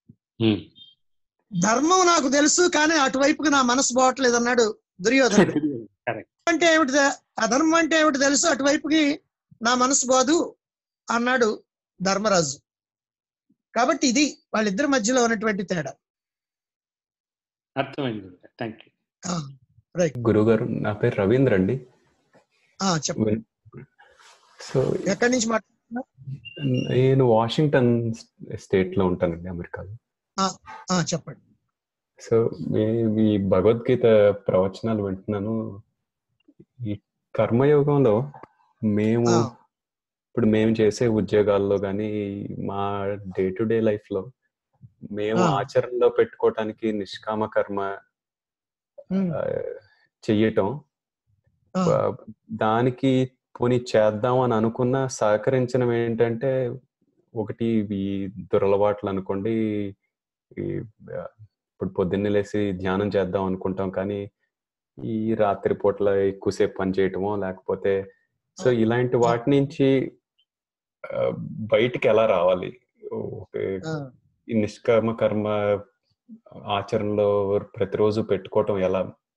ధర్మం నాకు తెలుసు కానీ అటువైపుకి నా మనసు పోవట్లేదు అన్నాడు దుర్యోధనుడు కరెక్ట్ అంటే ఏమిటి తె- అధర్మం అంటే ఏమిటి తెలుసు అటువైపుకి నా మనసు పోదు అన్నాడు ధర్మరాజు కాబట్టి ఇది వాళ్ళిద్దరి మధ్యలో ఉన్నటువంటి తేడా అర్థమైంది థ్యాంక్ యూ ఆ, రైట్ గురుగారు నా పేరు రవీంద్ర అండి ఆ, చెప్పండి సో ఎక్కడి నుంచి మాట్లాడుతున్నా నేను వాషింగ్టన్ స్టేట్ లో ఉంటానండి అమెరికాలో ఆ, చెప్పండి సో మే- ఈ భగవద్గీత ప్రవచనాలు వింటున్నాను ఈ కర్మయోగంలో మేము ఆ. ఇప్పుడు మేము చేసే ఉద్యోగాల్లో కానీ మా డే టు డే లైఫ్ లో మేము ఆ. ఆచరణలో పెట్టుకోవటానికి నిష్కామ కర్మ ఉమ్, ఆ, చెయ్యటం ఆ, ఆ, దానికి పోనీ చేద్దాం అని అనుకున్న సహకరించడం ఏంటంటే ఒకటి ఈ దురలవాట్లు అనుకోండి ఈ ఆ, ఇప్పుడు పొద్దున్నే లేసి ధ్యానం చేద్దాం అనుకుంటాం కానీ ఈ రాత్రి పూట్ల ఎక్కువసేపు పని చేయటమో లేకపోతే సో ఇలాంటి వాటి నుంచి ఆ, బయటికి ఎలా రావాలి ఓకే ఆ. ఈ నిష్కర్మ కర్మ ఆచరణలో ప్రతిరోజు పెట్టుకోవటం ఎలా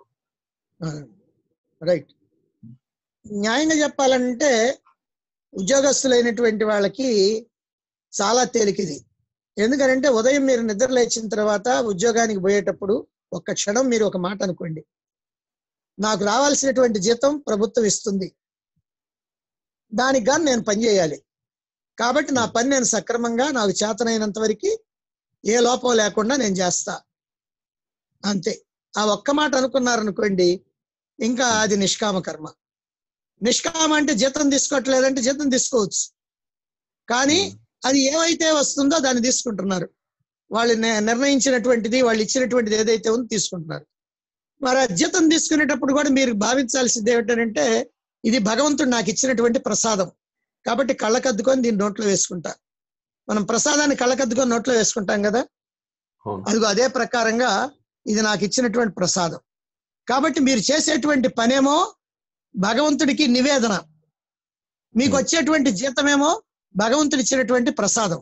రైట్ న్యాయంగా చెప్పాలంటే ఉద్యోగస్తులైనటువంటి వాళ్ళకి చాలా తేలికది ఎందుకంటే ఉదయం మీరు నిద్ర లేచిన తర్వాత ఉద్యోగానికి పోయేటప్పుడు ఒక్క క్షణం మీరు ఒక మాట అనుకోండి నాకు రావాల్సినటువంటి జీతం ప్రభుత్వం ఇస్తుంది దానికి గాను నేను పని చేయాలి కాబట్టి నా పని నేను సక్రమంగా నాకు చేతనైనంత వరకు ఏ లోపం లేకుండా నేను చేస్తా అంతే ఆ ఒక్క మాట అనుకున్నారనుకోండి ఇంకా అది నిష్కామ కర్మ నిష్కామ అంటే జీతం తీసుకోవట్లేదంటే జీతం తీసుకోవచ్చు కానీ అది ఏమైతే వస్తుందో దాన్ని తీసుకుంటున్నారు వాళ్ళు ని- నిర్ణయించినటువంటిది వాళ్ళు ఇచ్చినటువంటిది ఏదైతే ఉందో తీసుకుంటున్నారు మరి ఆ జీతం తీసుకునేటప్పుడు కూడా మీరు భావించాల్సింది ఏమిటంటే ఇది భగవంతుడు నాకు ఇచ్చినటువంటి ప్రసాదం కాబట్టి కళ్ళకద్దుకొని దీన్ని నోట్లో వేసుకుంటా మనం ప్రసాదాన్ని కళ్ళకద్దుకొని నోట్లో వేసుకుంటాం కదా అవును అదిగో అదే ప్రకారంగా ఇది నాకు ఇచ్చినటువంటి ప్రసాదం కాబట్టి మీరు చేసేటువంటి పనేమో భగవంతుడికి నివేదన మీకు వచ్చేటువంటి జీతమేమో భగవంతుడు ఇచ్చినటువంటి ప్రసాదం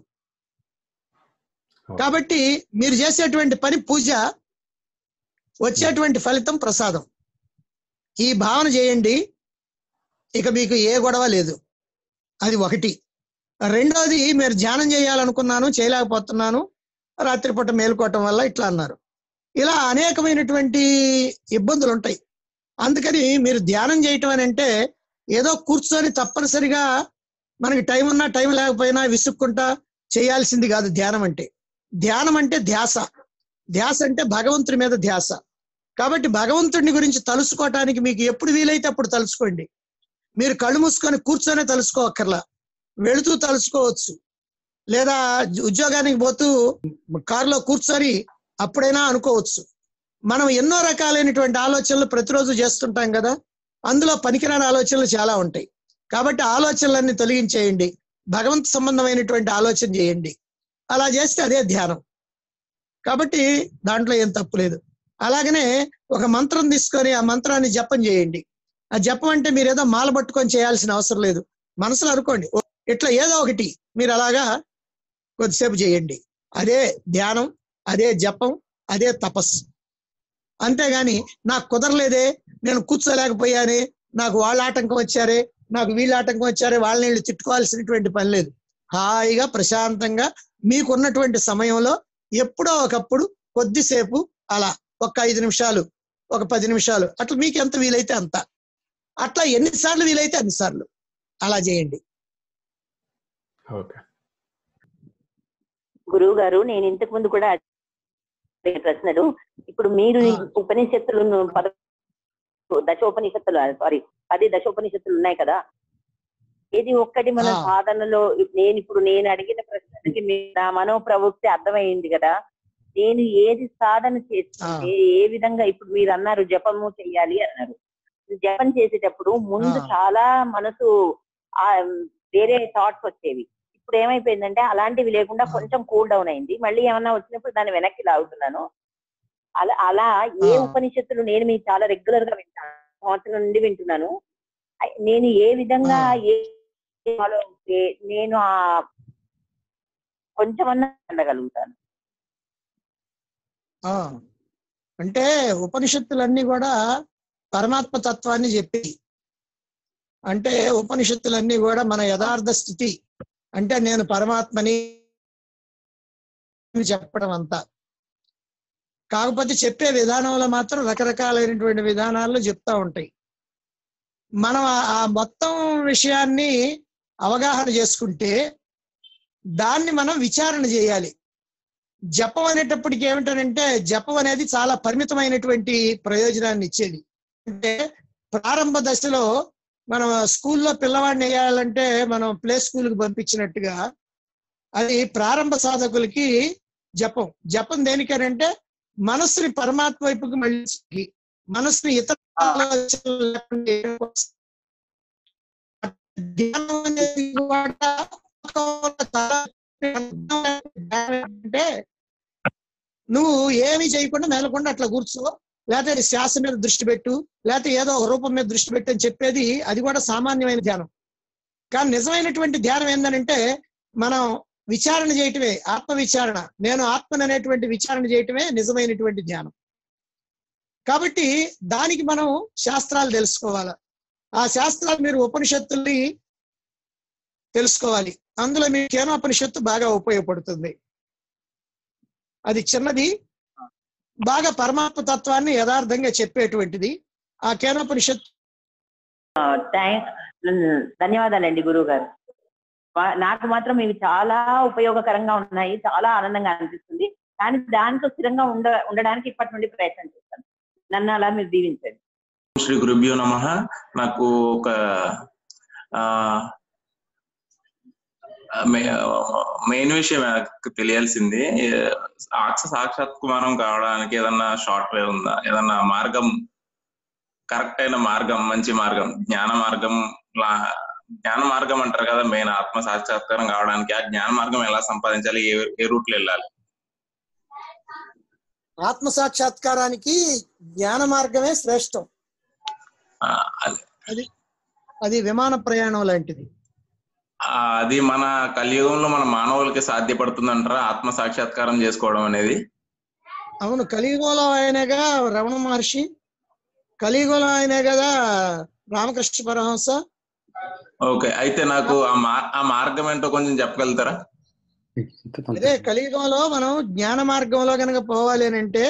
కాబట్టి మీరు చేసేటువంటి పని పూజ వచ్చేటువంటి ఫలితం ప్రసాదం ఈ భావన చేయండి ఇక మీకు ఏ గొడవ లేదు అది ఒకటి రెండోది మీరు ధ్యానం చేయాలనుకున్నాను చేయలేకపోతున్నాను రాత్రిపూట మేలుకోవటం వల్ల ఇట్లా అన్నారు ఇలా అనేకమైనటువంటి ఇబ్బందులు ఉంటాయి అందుకని మీరు ధ్యానం చేయటం అని అంటే ఏదో కూర్చొని తప్పనిసరిగా మనకి టైం ఉన్నా టైం లేకపోయినా విసుక్కుంటా చేయాల్సింది కాదు ధ్యానం అంటే ధ్యానం అంటే ధ్యాస ధ్యాస అంటే భగవంతుడి మీద ధ్యాస కాబట్టి భగవంతుడిని గురించి తలుసుకోవటానికి మీకు ఎప్పుడు వీలైతే అప్పుడు తలుసుకోండి మీరు కళ్ళు మూసుకొని కూర్చొనే తలుసుకోవక్కర్లా వెళుతూ తలుసుకోవచ్చు లేదా ఉద్యోగానికి పోతూ కారులో కూర్చొని అప్పుడైనా అనుకోవచ్చు మనం ఎన్నో రకాలైనటువంటి ఆలోచనలు ప్రతిరోజు చేస్తుంటాం కదా అందులో పనికిరాని ఆలోచనలు చాలా ఉంటాయి కాబట్టి ఆలోచనలన్నీ తొలగించేయండి భగవంతు సంబంధమైనటువంటి ఆలోచన చేయండి అలా చేస్తే అదే ధ్యానం కాబట్టి దాంట్లో ఏం తప్పు లేదు అలాగనే ఒక మంత్రం తీసుకొని ఆ మంత్రాన్ని జపం చేయండి ఆ జపం అంటే మీరు ఏదో మాల పట్టుకొని చేయాల్సిన అవసరం లేదు మనసులో అనుకోండి ఓ, ఇట్లా ఏదో ఒకటి మీరు అలాగా కొద్దిసేపు చేయండి అదే ధ్యానం అదే జపం అదే తపస్సు అంతేగాని నాకు కుదరలేదే నేను కూర్చోలేకపోయానే నాకు వాళ్ళ ఆటంకం వచ్చారే నాకు వీళ్ళ ఆటంకం వచ్చారే వాళ్ళని వీళ్ళు తిట్టుకోవాల్సినటువంటి పని లేదు హాయిగా ప్రశాంతంగా మీకున్నటువంటి సమయంలో ఎప్పుడో ఒకప్పుడు కొద్దిసేపు అలా ఒక ఐదు నిమిషాలు ఒక పది నిమిషాలు అట్లా మీకు ఎంత వీలైతే అంత అట్లా ఎన్నిసార్లు వీలైతే అన్నిసార్లు అలా చేయండి ఓకే గురువు గారు నేను ఇంతకు ముందు కూడా అడిగిన ప్రశ్నలు ఇప్పుడు మీరు ఈ ఉపనిషత్తులను పద దశోపనిషత్తులు సారీ పది దశోపనిషత్తులు ఉన్నాయి కదా ఏది ఒక్కటి మన ఆ. సాధనలో ఇప్- నేను ఇప్పుడు నేను అడిగిన ప్రశ్నకి మీ నా మనో ప్రవృత్తి అర్థమైంది కదా నేను ఏది సాధన చేస్తుంటే ఏ విధంగా ఇప్పుడు మీరు అన్నారు జపము చెయ్యాలి అన్నారు జపం చేసేటప్పుడు ముందు ఆ. చాలా మనసు ఆ వేరే థాట్స్ వచ్చేవి ఇప్పుడు ఏమైపోయిందంటే అలాంటివి లేకుండా కొంచెం కూల్ డౌన్ అయింది మళ్ళీ ఏమన్నా వచ్చినప్పుడు దాన్ని వెనక్కి లాగుతున్నాను అలా అలా ఏ ఆ. ఉపనిషత్తులు నేను మీకు చాలా రెగ్యులర్ గా వింటాను సంవత్సరం నుండి వింటున్నాను ఐ- నేను ఏ విధంగా ఆ. ఏ follow అవుతే నేను ఆ కొంచెమన్నా ఉండగలుగుతాను ఆ అంటే ఉపనిషత్తులన్నీ కూడా పరమాత్మ తత్వాన్ని చెప్పి అంటే ఉపనిషత్తులన్నీ కూడా మన యథార్థ స్థితి అంటే నేను పరమాత్మని అని చెప్పడం అంతా కాకపోతే చెప్పే విధానంలో మాత్రం రకరకాలైనటువంటి విధానాల్లో చెప్తా ఉంటాయి మనం ఆ- ఆ మొత్తం విషయాన్ని అవగాహన చేసుకుంటే దాన్ని మనం విచారణ చేయాలి జపం అనేటప్పటికి ఏమిటనంటే జపం అనేది చాలా పరిమితమైనటువంటి ప్రయోజనాన్ని ఇచ్చేది అంటే ప్రారంభ దశలో మనం స్కూల్లో పిల్లవాడిని వేయాలంటే మనం ప్లే స్కూల్కి పంపించినట్టుగా అది ప్రారంభ సాధకులకి జపం జపం దేనికనంటే మనస్సుని పరమాత్మ వైపుకి మళ్ళీ మనస్సుని ఇతర ఆలోచనలు లేకుండా చేయడం కోసం. ధ్యానం అనేది కూడా చాలా అంటే నువ్వు ఏమీ చేయకుండా మేలకుండా అట్లా కూర్చో లేకపోతే శ్వాస మీద దృష్టి పెట్టు లేకపోతే ఏదో ఒక రూపం మీద దృష్టి పెట్టు అని చెప్పేది అది కూడా సామాన్యమైన ధ్యానం కానీ నిజమైనటువంటి ధ్యానం ఏంటంటే మనం విచారణ చేయటమే ఆత్మ విచారణ నేను ఆత్మను అనేటువంటి విచారణ చేయటమే నిజమైనటువంటి ధ్యానం కాబట్టి దానికి మనం శాస్త్రాలు తెలుసుకోవాలి ఆ శాస్త్రాలు మీరు ఉపనిషత్తుల్ని తెలుసుకోవాలి అందులో మీకు కేనోపనిషత్తు బాగా ఉపయోగపడుతుంది అది చిన్నది బాగా పరమాత్మ తత్వాన్ని యథార్థంగా చెప్పేటువంటిది ఆ కేనోపనిషత్తు థ్యాంక్ ధన్యవాదాలండి గురువు గారు వా- నాకు మాత్రం ఇవి చాలా ఉపయోగకరంగా ఉన్నాయి చాలా ఆనందంగా అనిపిస్తుంది కానీ దాంట్లో స్థిరంగా ఉండ ఉండడానికి ఇప్పటి నుండి ప్రయత్నం చేస్తాను నన్ను అలా మీరు దీవించండి శ్రీ గురుభ్యో నమ నాకు ఒక ఆ మెయిన్ విషయం నాకు తెలియాల్సింది ఆక్ష సాక్షాత్కారం కావడానికి ఏదన్నా షార్ట్ వే ఉందా ఏదన్నా మార్గం కరెక్ట్ అయిన మార్గం మంచి మార్గం జ్ఞాన మార్గం లా జ్ఞాన మార్గం అంటారు కదా మెయిన్ ఆత్మ సాక్షాత్కారం కావడానికి ఆ జ్ఞాన మార్గం ఎలా సంపాదించాలి ఏ ఏ రూట్ లో వెళ్ళాలి ఆత్మ సాక్షాత్కారానికి జ్ఞాన మార్గమే శ్రేష్టం ఆ, అది అది అది విమాన ప్రయాణం లాంటిది ఆ, అది మన కలియుగంలో మన మానవులకి సాధ్యపడుతుందంటారా ఆత్మ సాక్షాత్కారం చేసుకోవడం అనేది అవును కలియుగంలో ఆయనగా రమణ మహర్షి కలియుగంలో ఆయనే కదా రామకృష్ణ పరమహంస ఓకే అయితే నాకు ఆ మా- ఆ మార్గం ఏంటో కొంచెం చెప్పగలుగుతారా అదే కలియుగంలో మనం జ్ఞాన మార్గంలో కనుక పోవాలి అని అంటే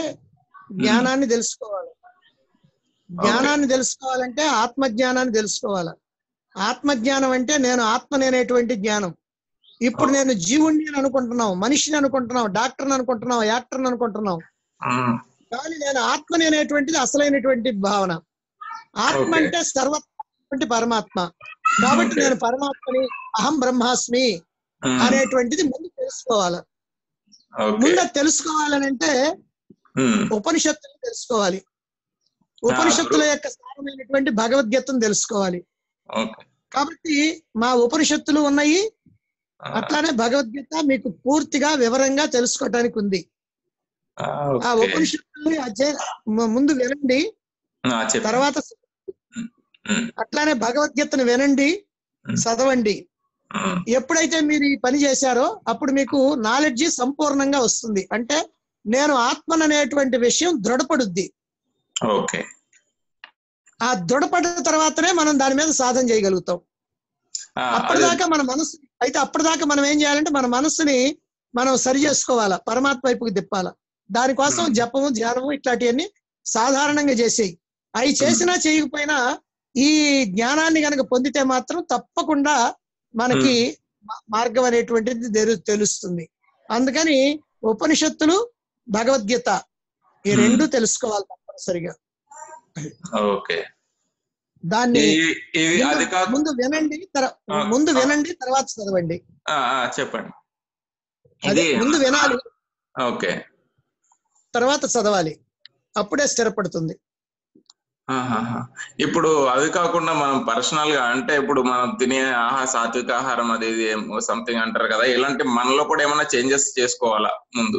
జ్ఞానాన్ని తెలుసుకోవాలి జ్ఞానాన్ని తెలుసుకోవాలంటే ఆత్మ జ్ఞానాన్ని తెలుసుకోవాలి ఆత్మజ్ఞానం అంటే నేను ఆత్మనేనేటువంటి జ్ఞానం ఇప్పుడు నేను జీవుణ్ణి అని అనుకుంటున్నాం మనిషిని అనుకుంటున్నాం డాక్టర్ని అనుకుంటున్నాం యాక్టర్ని అనుకుంటున్నాం ఉమ్, కానీ నేను ఆత్మని అనేటువంటిది అసలైనటువంటి భావన ఆత్మ Okay. అంటే సర్వత్వంటి పరమాత్మ కాబట్టి Okay. నేను పరమాత్మని అహం బ్రహ్మాస్మి ఉమ్, అనేటువంటిది ముందు తెలుసుకోవాలి ఓకే ముందు అది తెలుసుకోవాలని అంటే ఉమ్, ఉపనిషత్తులు తెలుసుకోవాలి ఉపనిషత్తుల యొక్క సారమైనటువంటి భగవద్గీతను తెలుసుకోవాలి ఓకే కాబట్టి మా ఉపనిషత్తులు ఉన్నాయి ఆ, అట్లానే భగవద్గీత మీకు పూర్తిగా వివరంగా తెలుసుకోవటానికి ఉంది ఆ, ఆ ఓకే ఉపనిషత్తుల్ని అధ్యయ మ- ముందు వినండి ఆ, చెప్పండి తర్వాత ఉమ్, అట్లానే భగవద్గీతను వినండి ఉమ్. చదవండి ఉమ్, ఎప్పుడైతే మీరు ఈ పని చేశారో అప్పుడు మీకు నాలెడ్జి సంపూర్ణంగా వస్తుంది అంటే నేను ఆత్మననేటువంటి విషయం దృఢపడుద్ది ఓకే ఆ దృఢపడిన తర్వాతనే మనం దాని మీద సాధన చేయగలుగుతాం ఆ, అదే అప్పటిదాకా మన మనసు అయితే అప్పటిదాకా మనం ఏం చేయాలంటే మన మనసుని మనం సరి చేసుకోవాలా పరమాత్మ వైపుకి తిప్పాలా దానికోసం Hmm. జపము ధ్యానము ఇట్లాంటివన్నీ సాధారణంగా చేసేయి అవి చేసినా చేయకపోయినా ఈ జ్ఞానాన్ని గనక పొందితే మాత్రం తప్పకుండా మనకి మా- మార్గం అనేటువంటిది తెలు- తెలుస్తుంది అందుకని ఉపనిషత్తులు భగవద్గీత ఈ Hmm. రెండు తెలుసుకోవాలి తప్పనిసరిగా ఓకే దాన్ని ఈ- ఇది ముందు- అది కాక ముందు వినండి తర- ఆ, ముందు ఆ. వినండి తర్వాత చదవండి ఆ, ఆ, చెప్పండి అదే ఇది ముందు వినాలి ఓకే తర్వాత చదవాలి అప్పుడే స్థిరపడుతుంది ఆహాహా. ఇప్పుడు అవి కాకుండా మనం పర్సనల్ గా అంటే ఇప్పుడు మనం తినే ఆహా సాత్విక ఆహారం అది ఇది సంథింగ్ అంటారు కదా ఇలాంటి మనలో కూడా ఏమైనా చేంజెస్ చేసుకోవాలా ముందు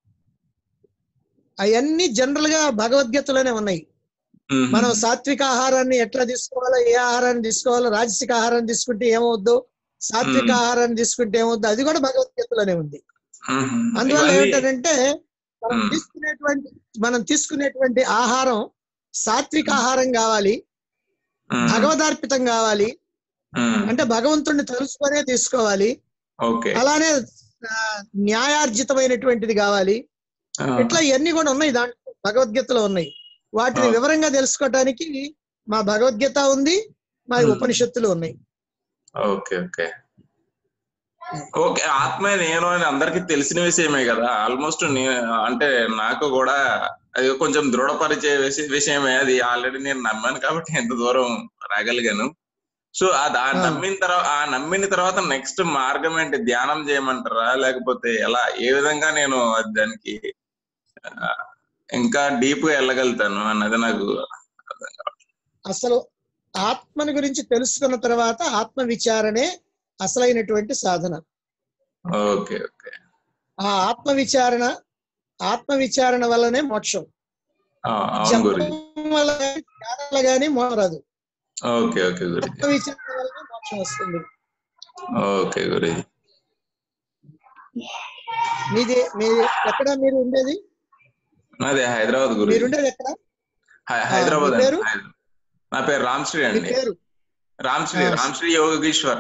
అవన్నీ జనరల్ గా భగవద్గీతలోనే ఉన్నాయి మ్మ్. మనం సాత్విక ఆహారాన్ని ఎట్లా తీసుకోవాలో ఏ ఆహారాన్ని తీసుకోవాలో రాజసిక ఆహారాన్ని తీసుకుంటే ఏమవుద్దో సాత్విక మ్మ్. ఆహారాన్ని తీసుకుంటే ఏమవుద్దో అది కూడా భగవద్గీతలోనే ఉంది మ్మ్. అందువల్ల ఇవన్నీ- ఏమిటంటే మనం మ్మ్. తీసుకునేటువంటి మనం తీసుకునేటువంటి ఆహారం సాత్విక ఆహారం కావాలి మ్మ్. భగవదార్పితం కావాలి మ్మ్. అంటే భగవంతుడిని తెలుసుకొనే తీసుకోవాలి ఓకే అలానే ఆ, న్యాయార్జితమైనటువంటిది కావాలి ఆ. ఇట్లా ఇవన్నీ కూడా ఉన్నాయి దాంట్లో భగవద్గీతలో ఉన్నాయి వాటిని ఆ. వివరంగా తెలుసుకోవడానికి మా భగవద్గీత ఉంది మా Hmm. ఉపనిషత్తులు ఉన్నాయి ఓకే ఓకే ఓకే ఆత్మే నేను అని అందరికి తెలిసిన విషయమే కదా ఆల్మోస్ట్ అంటే నాకు కూడా అది కొంచెం దృఢపరిచే విష- విషయమే అది ఆల్రెడీ నేను నమ్మాను కాబట్టి ఎంత దూరం రాగలిగాను సో అది ఆ ఆ. నమ్మిన తర్వాత ఆ నమ్మిన తర్వాత నెక్స్ట్ మార్గం ఏంటి ధ్యానం చేయమంటారా లేకపోతే ఎలా ఏ విధంగా నేను అది దానికి ఆ, ఇంకా డీప్ గా వెళ్ళగలుగుతాను అన్నది నాకు అర్థం కావట్లేదు. అసలు ఆత్మని గురించి తెలుసుకున్న తర్వాత ఆత్మ విచారణే అసలైనటువంటి సాధన ఓకే ఓకే ఆ ఆత్మ విచారణ ఆత్మ విచారణ వల్లనే మోక్షం ఆ, అవును గురి జపం వల్ల కానీ ధ్యానం వల్ల కానీ మోక్షం రాదు ఓకే ఓకే గురి ఆత్మ విచారణ వల్లనే మోక్షం వస్తుంది ఓకే గురి మీది మీ ఎక్కడ మీరు ఉండేది అదే హైదరాబాద్ గురి మీరు ఉండేది ఎక్కడ హై- హైదరాబాద్ మీ అండి పేరు? హైదరాబాద్. నా పేరు రామ్శ్రీ మీ అండి పేరు రామ్శ్రీ ఆ. Ramsri Yogeshwar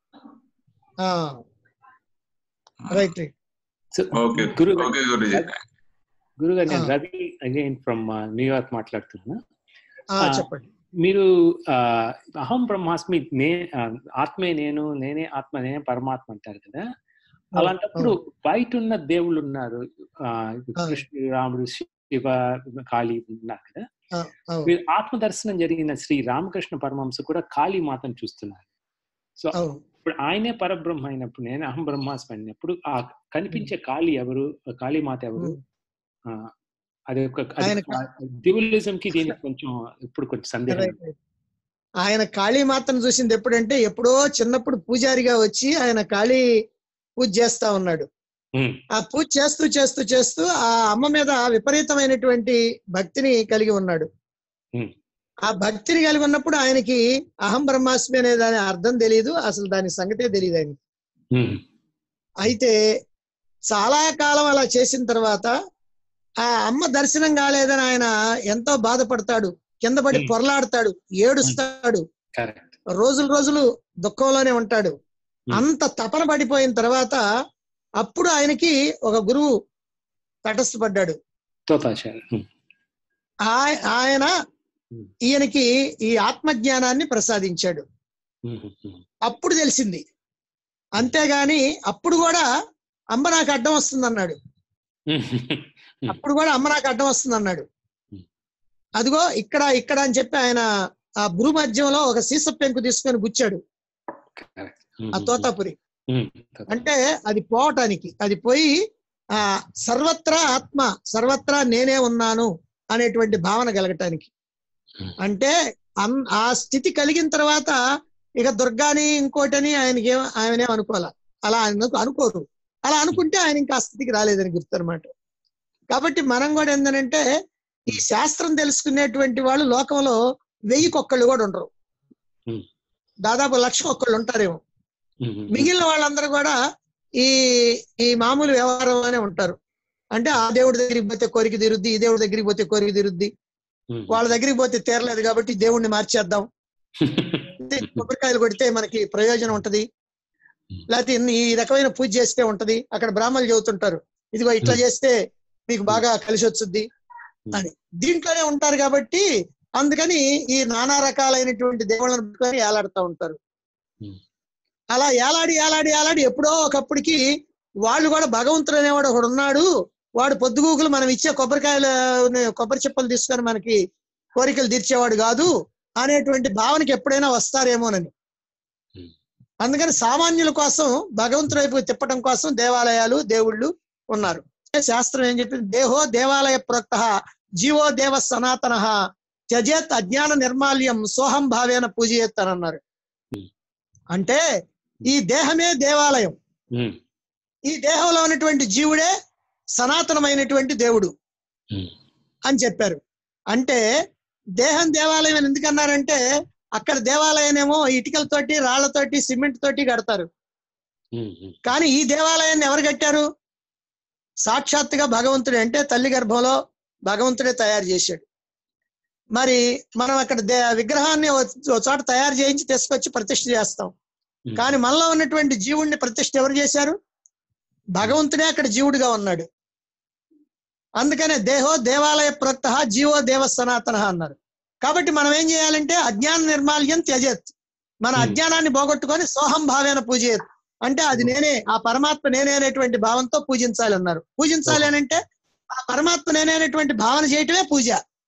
right right so okay guru okay guruji గురుగారు నేను ఆ. రవి అగైన్ ఫ్రమ్ న్యూయార్క్ మాట్లాడుతున్నా ఆ, ఆ, చెప్పండి మీరు ఆ, అహం బ్రహ్మాస్మి నే ఆ, ఆత్మే నేను నేనే ఆత్మ నేనే పరమాత్మ అంటారు కదా అలాంటప్పుడు బయట ఉన్న దేవుళ్ళు ఉన్నారు ఆ, ఆ. కృష్ణుడు రాముడు శివ కాళీ ఉన్నారు కదా ఆ, అవును మీరు ఆత్మ దర్శనం జరిగిన శ్రీ రామకృష్ణ పరమహంస కూడా కాళీ మాతను చూస్తున్నారు సో అవును ఇప్పుడు ఆయనే పరబ్రహ్మ అయినప్పుడు నేను అహం బ్రహ్మాస్మి అయినప్పుడు ఆ కనిపించే కాళీ ఎవరు ఆ కాళీమాత ఎవరు ఉమ్. ఆ, అది ఒక ఆయన డ్యూలిజం కి దీనికి కొంచెం ఇప్పుడు కొంచెం సందేహం రైట్ రైట్. ఆయన కాళీమాతను చూసింది ఎప్పుడంటే ఎప్పుడో చిన్నప్పుడు పూజారిగా వచ్చి ఆయన కాళీ పూజ చేస్తా ఉన్నాడు ఉమ్, ఆ పూజ చేస్తూ చేస్తూ చేస్తూ ఆ అమ్మ మీద విపరీతమైనటువంటి భక్తిని కలిగి ఉన్నాడు Hmm. ఆ భక్తిని కలిగి ఉన్నప్పుడు ఆయనకి అహం బ్రహ్మాస్మి అనే దాని అర్థం తెలియదు అసలు దాని సంగతే తెలియదు ఆయన ఉమ్, అయితే చాలా కాలం అలా చేసిన తర్వాత ఆ అమ్మ దర్శనం కాలేదని ఆయన ఎంతో బాధపడతాడు కింద పడి Hmm. పొరలాడతాడు ఏడుస్తాడు correct. రోజులు రోజులు దుఃఖంలోనే ఉంటాడు Hmm. అంత తపన పడిపోయిన తర్వాత అప్పుడు ఆయనకి ఒక గురువు తటస్థపడ్డాడు తోతాచార్య ఉమ్, ఆయ- ఆయన Hmm. ఈయనకి ఈ ఆత్మజ్ఞానాన్ని ప్రసాదించాడు అప్పుడు తెలిసింది అంతేగాని అప్పుడు కూడా అమ్మ నాకు అడ్డం వస్తుంది అన్నాడు అప్పుడు కూడా అమ్మ నాకు అడ్డం వస్తుంది అన్నాడు అదిగో ఇక్కడ ఇక్కడ అని చెప్పి ఆయన ఆ భూ మధ్యంలో ఒక సీస పెంకు తీసుకొని గుచ్చాడు ఆ తోతాపురి అంటే అది పోవటానికి అది పోయి ఆ సర్వత్రా ఆత్మ సర్వత్రా నేనే ఉన్నాను అనేటువంటి భావన కలగటానికి అంటే అన్- ఆ స్థితి కలిగిన తర్వాత ఇక దుర్గాని ఇంకోటని ఆయనకి ఏం ఆయనేం అనుకోవాల అలా ఆయనకు అనుకోరు అలా అనుకుంటే ఆయన ఇంకా ఆ స్థితికి రాలేదని గుర్తు అనమాట కాబట్టి మనం కూడా ఏంటంటే ఈ శాస్త్రం తెలుసుకునేటువంటి వాళ్ళు లోకంలో వెయ్యి కొక్కళ్ళు కూడా ఉండరు దాదాపు లక్ష కొక్కళ్ళు ఉంటారేమో మిగిలిన వాళ్ళందరూ కూడా ఈ ఈ మామూలు వ్యవహారంలోనే ఉంటారు అంటే ఆ దేవుడి దగ్గరికి పోతే కోరిక తీరుద్ది ఈ దేవుడి దగ్గరికి పోతే కోరిక తీరుద్ది వాళ్ళ దగ్గరికి పోతే తీరలేదు కాబట్టి దేవుణ్ణి మార్చేద్దాం అంటే కొబ్బరికాయలు కొడితే మనకి ప్రయోజనం ఉంటది లేకపోతే ఇన్ని- ఈ రకమైన పూజ చేస్తే ఉంటది అక్కడ బ్రాహ్మణులు చెబుతుంటారు ఇదిగో ఇట్లా చేస్తే మీకు బాగా కలిసి వచ్చుద్ది అని దీంట్లోనే ఉంటారు కాబట్టి అందుకని ఈ నానా రకాలైనటువంటి దేవుళ్ళను పెట్టుకొని ఏలాడుతూ ఉంటారు అలా ఏలాడి ఏలాడి ఏలాడి ఎప్పుడో ఒకప్పటికి వాళ్ళు కూడా భగవంతుడు అనేవాడు ఒకడు ఉన్నాడు వాడు పొద్దుగూకులు మనం ఇచ్చే కొబ్బరికాయలు కొబ్బరి చెప్పలు తీసుకొని మనకి కోరికలు తీర్చేవాడు కాదు అనేటువంటి భావనకి ఎప్పుడైనా వస్తారేమోనని అందుకని సామాన్యుల కోసం భగవంతుడి వైపు తిప్పటం కోసం దేవాలయాలు దేవుళ్ళు ఉన్నారు శాస్త్రం ఏం చెప్పింది దేహో దేవాలయ ప్రోక్త జీవో దేవ సనాతన త్యజేత్ అజ్ఞాన నిర్మాల్యం సోహం భావేన పూజయేత్ అని అన్నారు అంటే ఈ దేహమే దేవాలయం ఈ దేహంలో ఉన్నటువంటి జీవుడే సనాతనమైనటువంటి దేవుడు అని చెప్పారు అంటే దేహం దేవాలయం అని ఎందుకన్నారంటే అక్కడ దేవాలయనేమో ఇటుకలతోటి రాళ్లతోటి సిమెంట్ తోటి కడతారు కానీ ఈ దేవాలయాన్ని ఎవరు కట్టారు సాక్షాత్తుగా భగవంతుడే అంటే తల్లి గర్భంలో భగవంతుడే తయారు చేశాడు మరి మనం అక్కడ దే విగ్రహాన్ని ఓ ఓ చోట తయారు చేయించి తీసుకొచ్చి ప్రతిష్ఠ చేస్తాం కానీ మనలో ఉన్నటువంటి జీవుణ్ణి ప్రతిష్ఠ ఎవరు చేశారు భగవంతుడే అక్కడ జీవుడిగా ఉన్నాడు అందుకనే దేహో దేవాలయ ప్రోక్త జీవో దేవ సనాతన అన్నారు కాబట్టి మనం ఏం చేయాలంటే అజ్ఞాన నిర్మాల్యం త్యజత్ మన అజ్ఞానాన్ని పోగొట్టుకొని సోహం భావేన పూజయత్ అంటే అది నేనే ఆ పరమాత్మ నేనే అనేటువంటి భావంతో పూజించాలి అన్నారు పూజించాలి అని అంటే ఆ పరమాత్మ నేనే అనేటువంటి భావన చేయటమే పూజ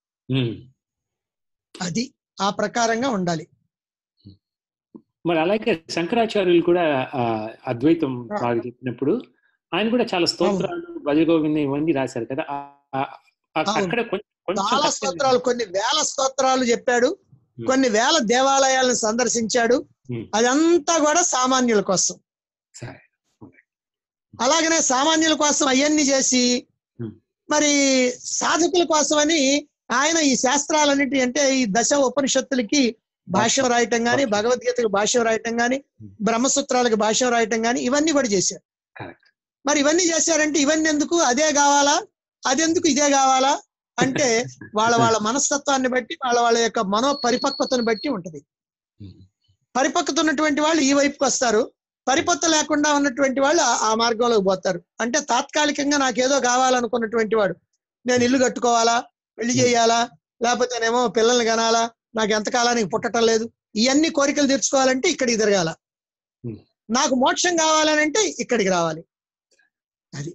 అది ఆ ప్రకారంగా ఉండాలి మరి అలాగే శంకరాచార్యులు కూడా ఆ, అద్వైతం బాగా చెప్పినప్పుడు ఆయన కూడా చాలా స్తోత్రాలు భజగోవిందం ఇవన్నీ రాశారు కదా ఆ- ఆ- ఆ- అవును. అక్కడ కొంచెం కొంచెం చాలా కష్టం. స్తోత్రాలు కొన్ని వేల స్తోత్రాలు చెప్పాడు కొన్ని వేల దేవాలయాలను సందర్శించాడు అదంతా కూడా సామాన్యుల కోసం సరే అలాగనే సామాన్యుల కోసం అవన్నీ చేసి మరి సాధకుల కోసమని ఆయన ఈ శాస్త్రాలన్నిటి అంటే ఈ దశ ఉపనిషత్తులకి భాష్యం రాయటం గాని భగవద్గీతకు భాష్యం రాయటం గాని బ్రహ్మసూత్రాలకు భాష్యం రాయటం గాని ఇవన్నీ కూడా చేశారు మరి ఇవన్నీ చేశారంటే ఇవన్నీ ఎందుకు అదే కావాలా అదెందుకు ఇదే కావాలా అంటే వాళ్ళ వాళ్ళ మనస్తత్వాన్ని బట్టి వాళ్ళ వాళ్ళ యొక్క మనో పరిపక్వతను బట్టి ఉంటది పరిపక్వత ఉన్నటువంటి వాళ్ళు ఈ వైపుకి వస్తారు పరిపక్వత లేకుండా ఉన్నటువంటి వాళ్ళు ఆ- ఆ మార్గంలోకి పోతారు అంటే తాత్కాలికంగా నాకేదో కావాలనుకున్నటువంటి వాడు నేను ఇల్లు కట్టుకోవాలా పెళ్లి చేయాలా లేకపోతేనేమో పిల్లల్ని కనాలా నాకు ఎంతకాలానికి పుట్టడం లేదు ఇవన్నీ కోరికలు తీర్చుకోవాలంటే ఇక్కడికి తిరగాల నాకు మోక్షం కావాలనంటే ఇక్కడికి రావాలి అది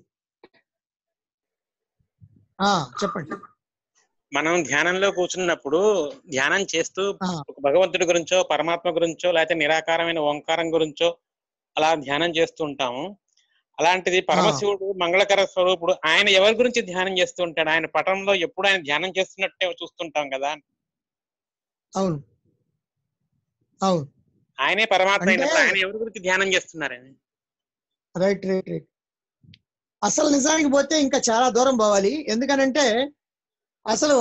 ఆ చెప్పండి మనం ధ్యానంలో కూర్చున్నప్పుడు ధ్యానం చేస్తూ ఆ. ఒక భగవంతుడి గురించో పరమాత్మ గురించో లేకపోతే నిరాకారమైన ఓంకారం గురించో అలా ధ్యానం చేస్తూ ఉంటాము అలాంటిది పరమశివుడు మంగళకర స్వరూపుడు ఆయన ఎవరి గురించి ధ్యానం చేస్తూ ఉంటాడు ఆయన పటంలో ఎప్పుడు ఆయన ధ్యానం చేస్తున్నట్టే చూస్తుంటాం కదా అవును అవును ఆయనే పరమాత్మ అంటే- అయినప్పుడు ఆయన ఎవరి గురించి ధ్యానం చేస్తున్నారని రైట్ రైట్ రైట్ అసలు నిజానికి పోతే ఇంకా చాలా దూరం పోవాలి ఎందుకనంటే అసలు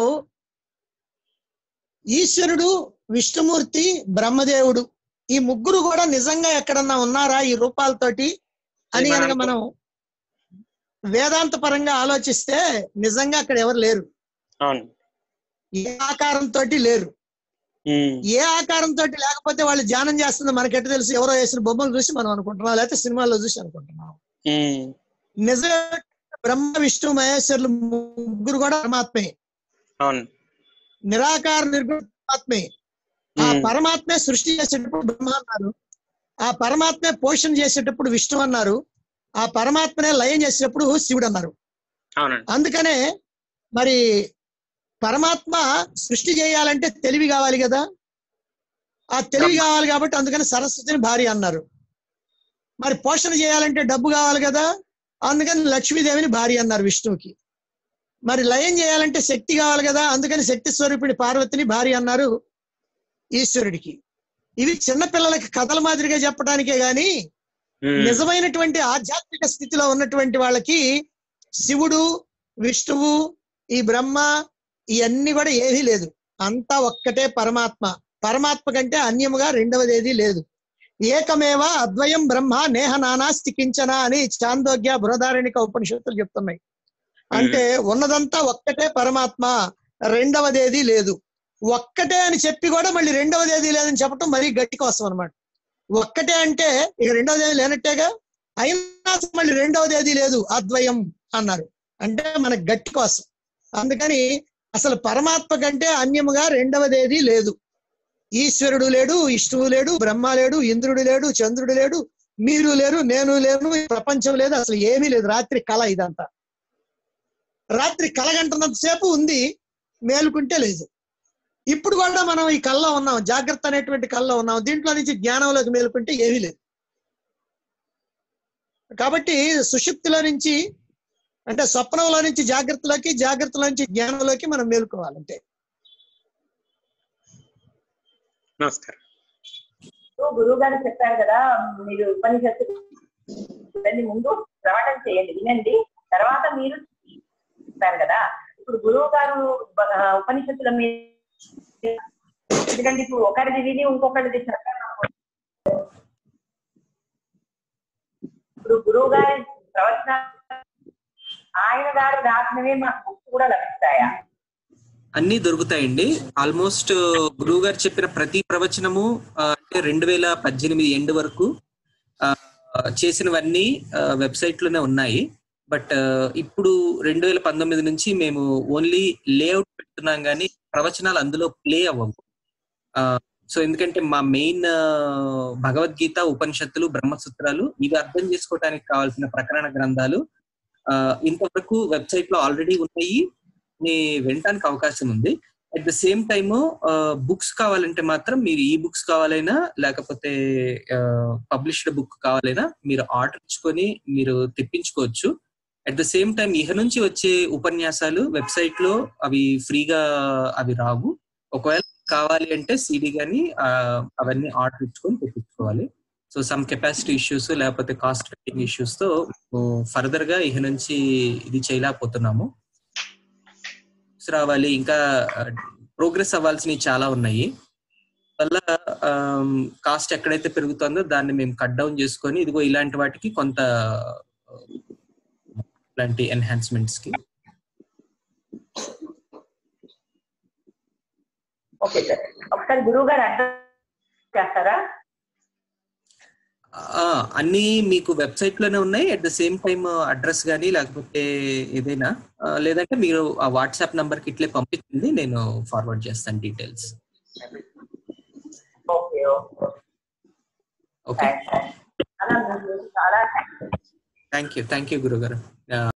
ఈశ్వరుడు విష్ణుమూర్తి బ్రహ్మదేవుడు ఈ ముగ్గురు కూడా నిజంగా ఎక్కడన్నా ఉన్నారా ఈ రూపాలతోటి అని ఇది మనం కనుక మనం వేదాంత పరంగా ఆలోచిస్తే నిజంగా అక్కడ ఎవరు లేరు అవును ఏ ఆకారంతో లేరు ఏ ఆకారంతో లేకపోతే వాళ్ళు ధ్యానం చేస్తుంది మనకెట్ట తెలుసు ఎవరో వేసిన బొమ్మలు చూసి మనం అనుకుంటున్నాం లేకపోతే సినిమాల్లో చూసి అనుకుంటున్నాం నిజ బ్రహ్మ విష్ణు మహేశ్వరులు ముగ్గురు కూడా పరమాత్మే అవును నిరాకార నిర్గుణ ఆత్మే ఆ మ్మ్. పరమాత్మే సృష్టి చేసేటప్పుడు బ్రహ్మ అన్నారు ఆ పరమాత్మే పోషణ చేసేటప్పుడు విష్ణు అన్నారు ఆ పరమాత్మనే లయం చేసేటప్పుడు శివుడు అన్నారు అవునండి అందుకనే మరి పరమాత్మ సృష్టి చేయాలంటే తెలివి కావాలి కదా ఆ తెలివి కావాలి కాబట్టి అందుకని సరస్వతిని భార్య అన్నారు మరి పోషణ చేయాలంటే డబ్బు కావాలి కదా అందుకని లక్ష్మీదేవిని భార్య అన్నారు విష్ణువుకి మరి లయం చేయాలంటే శక్తి కావాలి కదా అందుకని శక్తి స్వరూపిణి పార్వతిని భార్య అన్నారు ఈశ్వరుడికి ఇవి చిన్న పిల్లలకి కథల మాదిరిగా చెప్పడానికే గాని మ్మ్. నిజమైనటువంటి ఆధ్యాత్మిక స్థితిలో ఉన్నటువంటి వాళ్ళకి శివుడు విష్ణువు ఈ బ్రహ్మ ఇవన్నీ కూడా ఏమీ లేదు అంతా ఒక్కటే పరమాత్మ పరమాత్మ కంటే అన్యముగా రెండవది ఏదీ లేదు ఏకమేవ అద్వయం బ్రహ్మ నేహ నానాస్తి కించన అని చాందోగ్య బృహదారణిక ఉపనిషత్తులు చెప్తున్నాయి అంటే ఉన్నదంతా ఒక్కటే పరమాత్మ రెండవదేది లేదు ఒక్కటే అని చెప్పి కూడా మళ్ళీ రెండవది ఏది లేదని చెప్పడం మరీ గట్టి కోసం అనమాట ఒక్కటే అంటే ఇక రెండవది ఏది లేనట్టేగా అయినా మళ్ళీ రెండవది ఏది లేదు అద్వయం అన్నారు అంటే మన గట్టి కోసం అందుకని అసలు పరమాత్మ కంటే అన్యముగా రెండవది ఏది లేదు ఈశ్వరుడు లేడు విష్ణువు లేడు బ్రహ్మ లేడు ఇంద్రుడు లేడు చంద్రుడు లేడు మీరు లేరు నేను లేను ఈ ప్రపంచం లేదు అసలు ఏమీ లేదు రాత్రి కళ ఇదంతా రాత్రి కలగంటున్నంత సేపు ఉంది మేలుకుంటే లేదు ఇప్పుడు కూడా మనం ఈ కళ్ళలో ఉన్నాం జాగ్రత్త అనేటువంటి కళ్ళలో ఉన్నాం దీంట్లో నుంచి జ్ఞానంలోకి మేలుకుంటే ఏమీ లేదు కాబట్టి సుషుప్తిలో నుంచి అంటే స్వప్నంలో నుంచి జాగ్రత్తలోకి జాగ్రత్తలో నుంచి జ్ఞానంలోకి మనం మేలుకోవాలంటే నమస్కారం గురువు గారు చెప్పారు కదా మీరు ఉపనిషత్తు దాన్ని ముందు శ్రవణం చేయండి వినండి తర్వాత మీరు చెప్పారు కదా ఇప్పుడు గురువు గారు బ- ఆ, ఉపనిషత్తుల మీద ఎందుకంటే ఇప్పుడు ఒకరిది విని ఇంకొకరిది చెప్పారు అనుకోండి. ఇప్పుడు గురువు గారి ప్రవచన ఆయన గారు రాసినవే మాకు బుక్స్ కూడా లభిస్తాయా అన్ని దొరుకుతాయండి ఆల్మోస్ట్ గురువు గారు చెప్పిన ప్రతి ప్రవచనము ఆ, అంటే రెండు వేల పద్దెనిమిది ఎండ్ వరకు ఆ, చేసినవన్నీ వెబ్సైట్ లోనే ఉన్నాయి బట్ ఇప్పుడు రెండు వేల పంతొమ్మిది నుంచి మేము ఓన్లీ లేఅవుట్ పెడుతున్నాం కానీ ప్రవచనాలు అందులో ప్లే అవ్వవు సో ఎందుకంటే మా మెయిన్ భగవద్గీత ఉపనిషత్తులు బ్రహ్మసూత్రాలు ఇవి అర్థం చేసుకోవడానికి కావాల్సిన ప్రకరణ గ్రంథాలు ఆ, ఇంతవరకు వెబ్సైట్ లో ఆల్రెడీ ఉన్నాయి ని వినటానికి అవకాశం ఉంది at the same time books కావాలంటే మాత్రం మీరు ఈ బుక్స్ కావాలైనా లేకపోతే పబ్లిష్డ్ బుక్ కావాలైనా మీరు ఆర్డర్ ఇచ్చుకొని మీరు తెప్పించుకోవచ్చు అట్ ద సేమ్ టైం ఇహ నుంచి వచ్చే ఉపన్యాసాలు వెబ్సైట్ లో అవి ఫ్రీగా అవి రావు ఒకవేళ కావాలి అంటే సిడి గాని ఆ, అవన్నీ ఆర్డర్ ఇచ్చుకొని తెప్పించుకోవాలి సో సమ్ కెపాసిటీ ఇష్యూస్ లేకపోతే కాస్ట్ కటింగ్ ఇష్యూస్ తో ఫర్దర్ గా ఇహ నుంచి ఇది చేయలేకపోతున్నాము రావాలి ఇంకా ప్రోగ్రెస్ అవ్వాల్సినవి చాలా ఉన్నాయి వల్ల కాస్ట్ ఎక్కడైతే పెరుగుతుందో దాన్ని మేము కట్ డౌన్ చేసుకొని ఇదిగో ఇలాంటి వాటికి కొంత ఆ, ఇలాంటి ఎన్హాన్స్మెంట్స్ కి ఓకే సార్ ఒకసారి గురువు గారు అడ్రస్ చేస్తారా ఆ, అన్ని మీకు వెబ్సైట్ లోనే ఉన్నాయి at the same time address కానీ లేకపోతే ఏదైనా ఆ, లేదంటే మీరు ఆ వాట్సాప్ నంబర్ కి ఇట్లే పంపించింది నేను ఫార్వర్డ్ చేస్తాను డీటెయిల్స్ ఓకే ఓకే ఓకే చాలా చాలా థ్యాంక్ యూ థ్యాంక్ యూ గురుగారు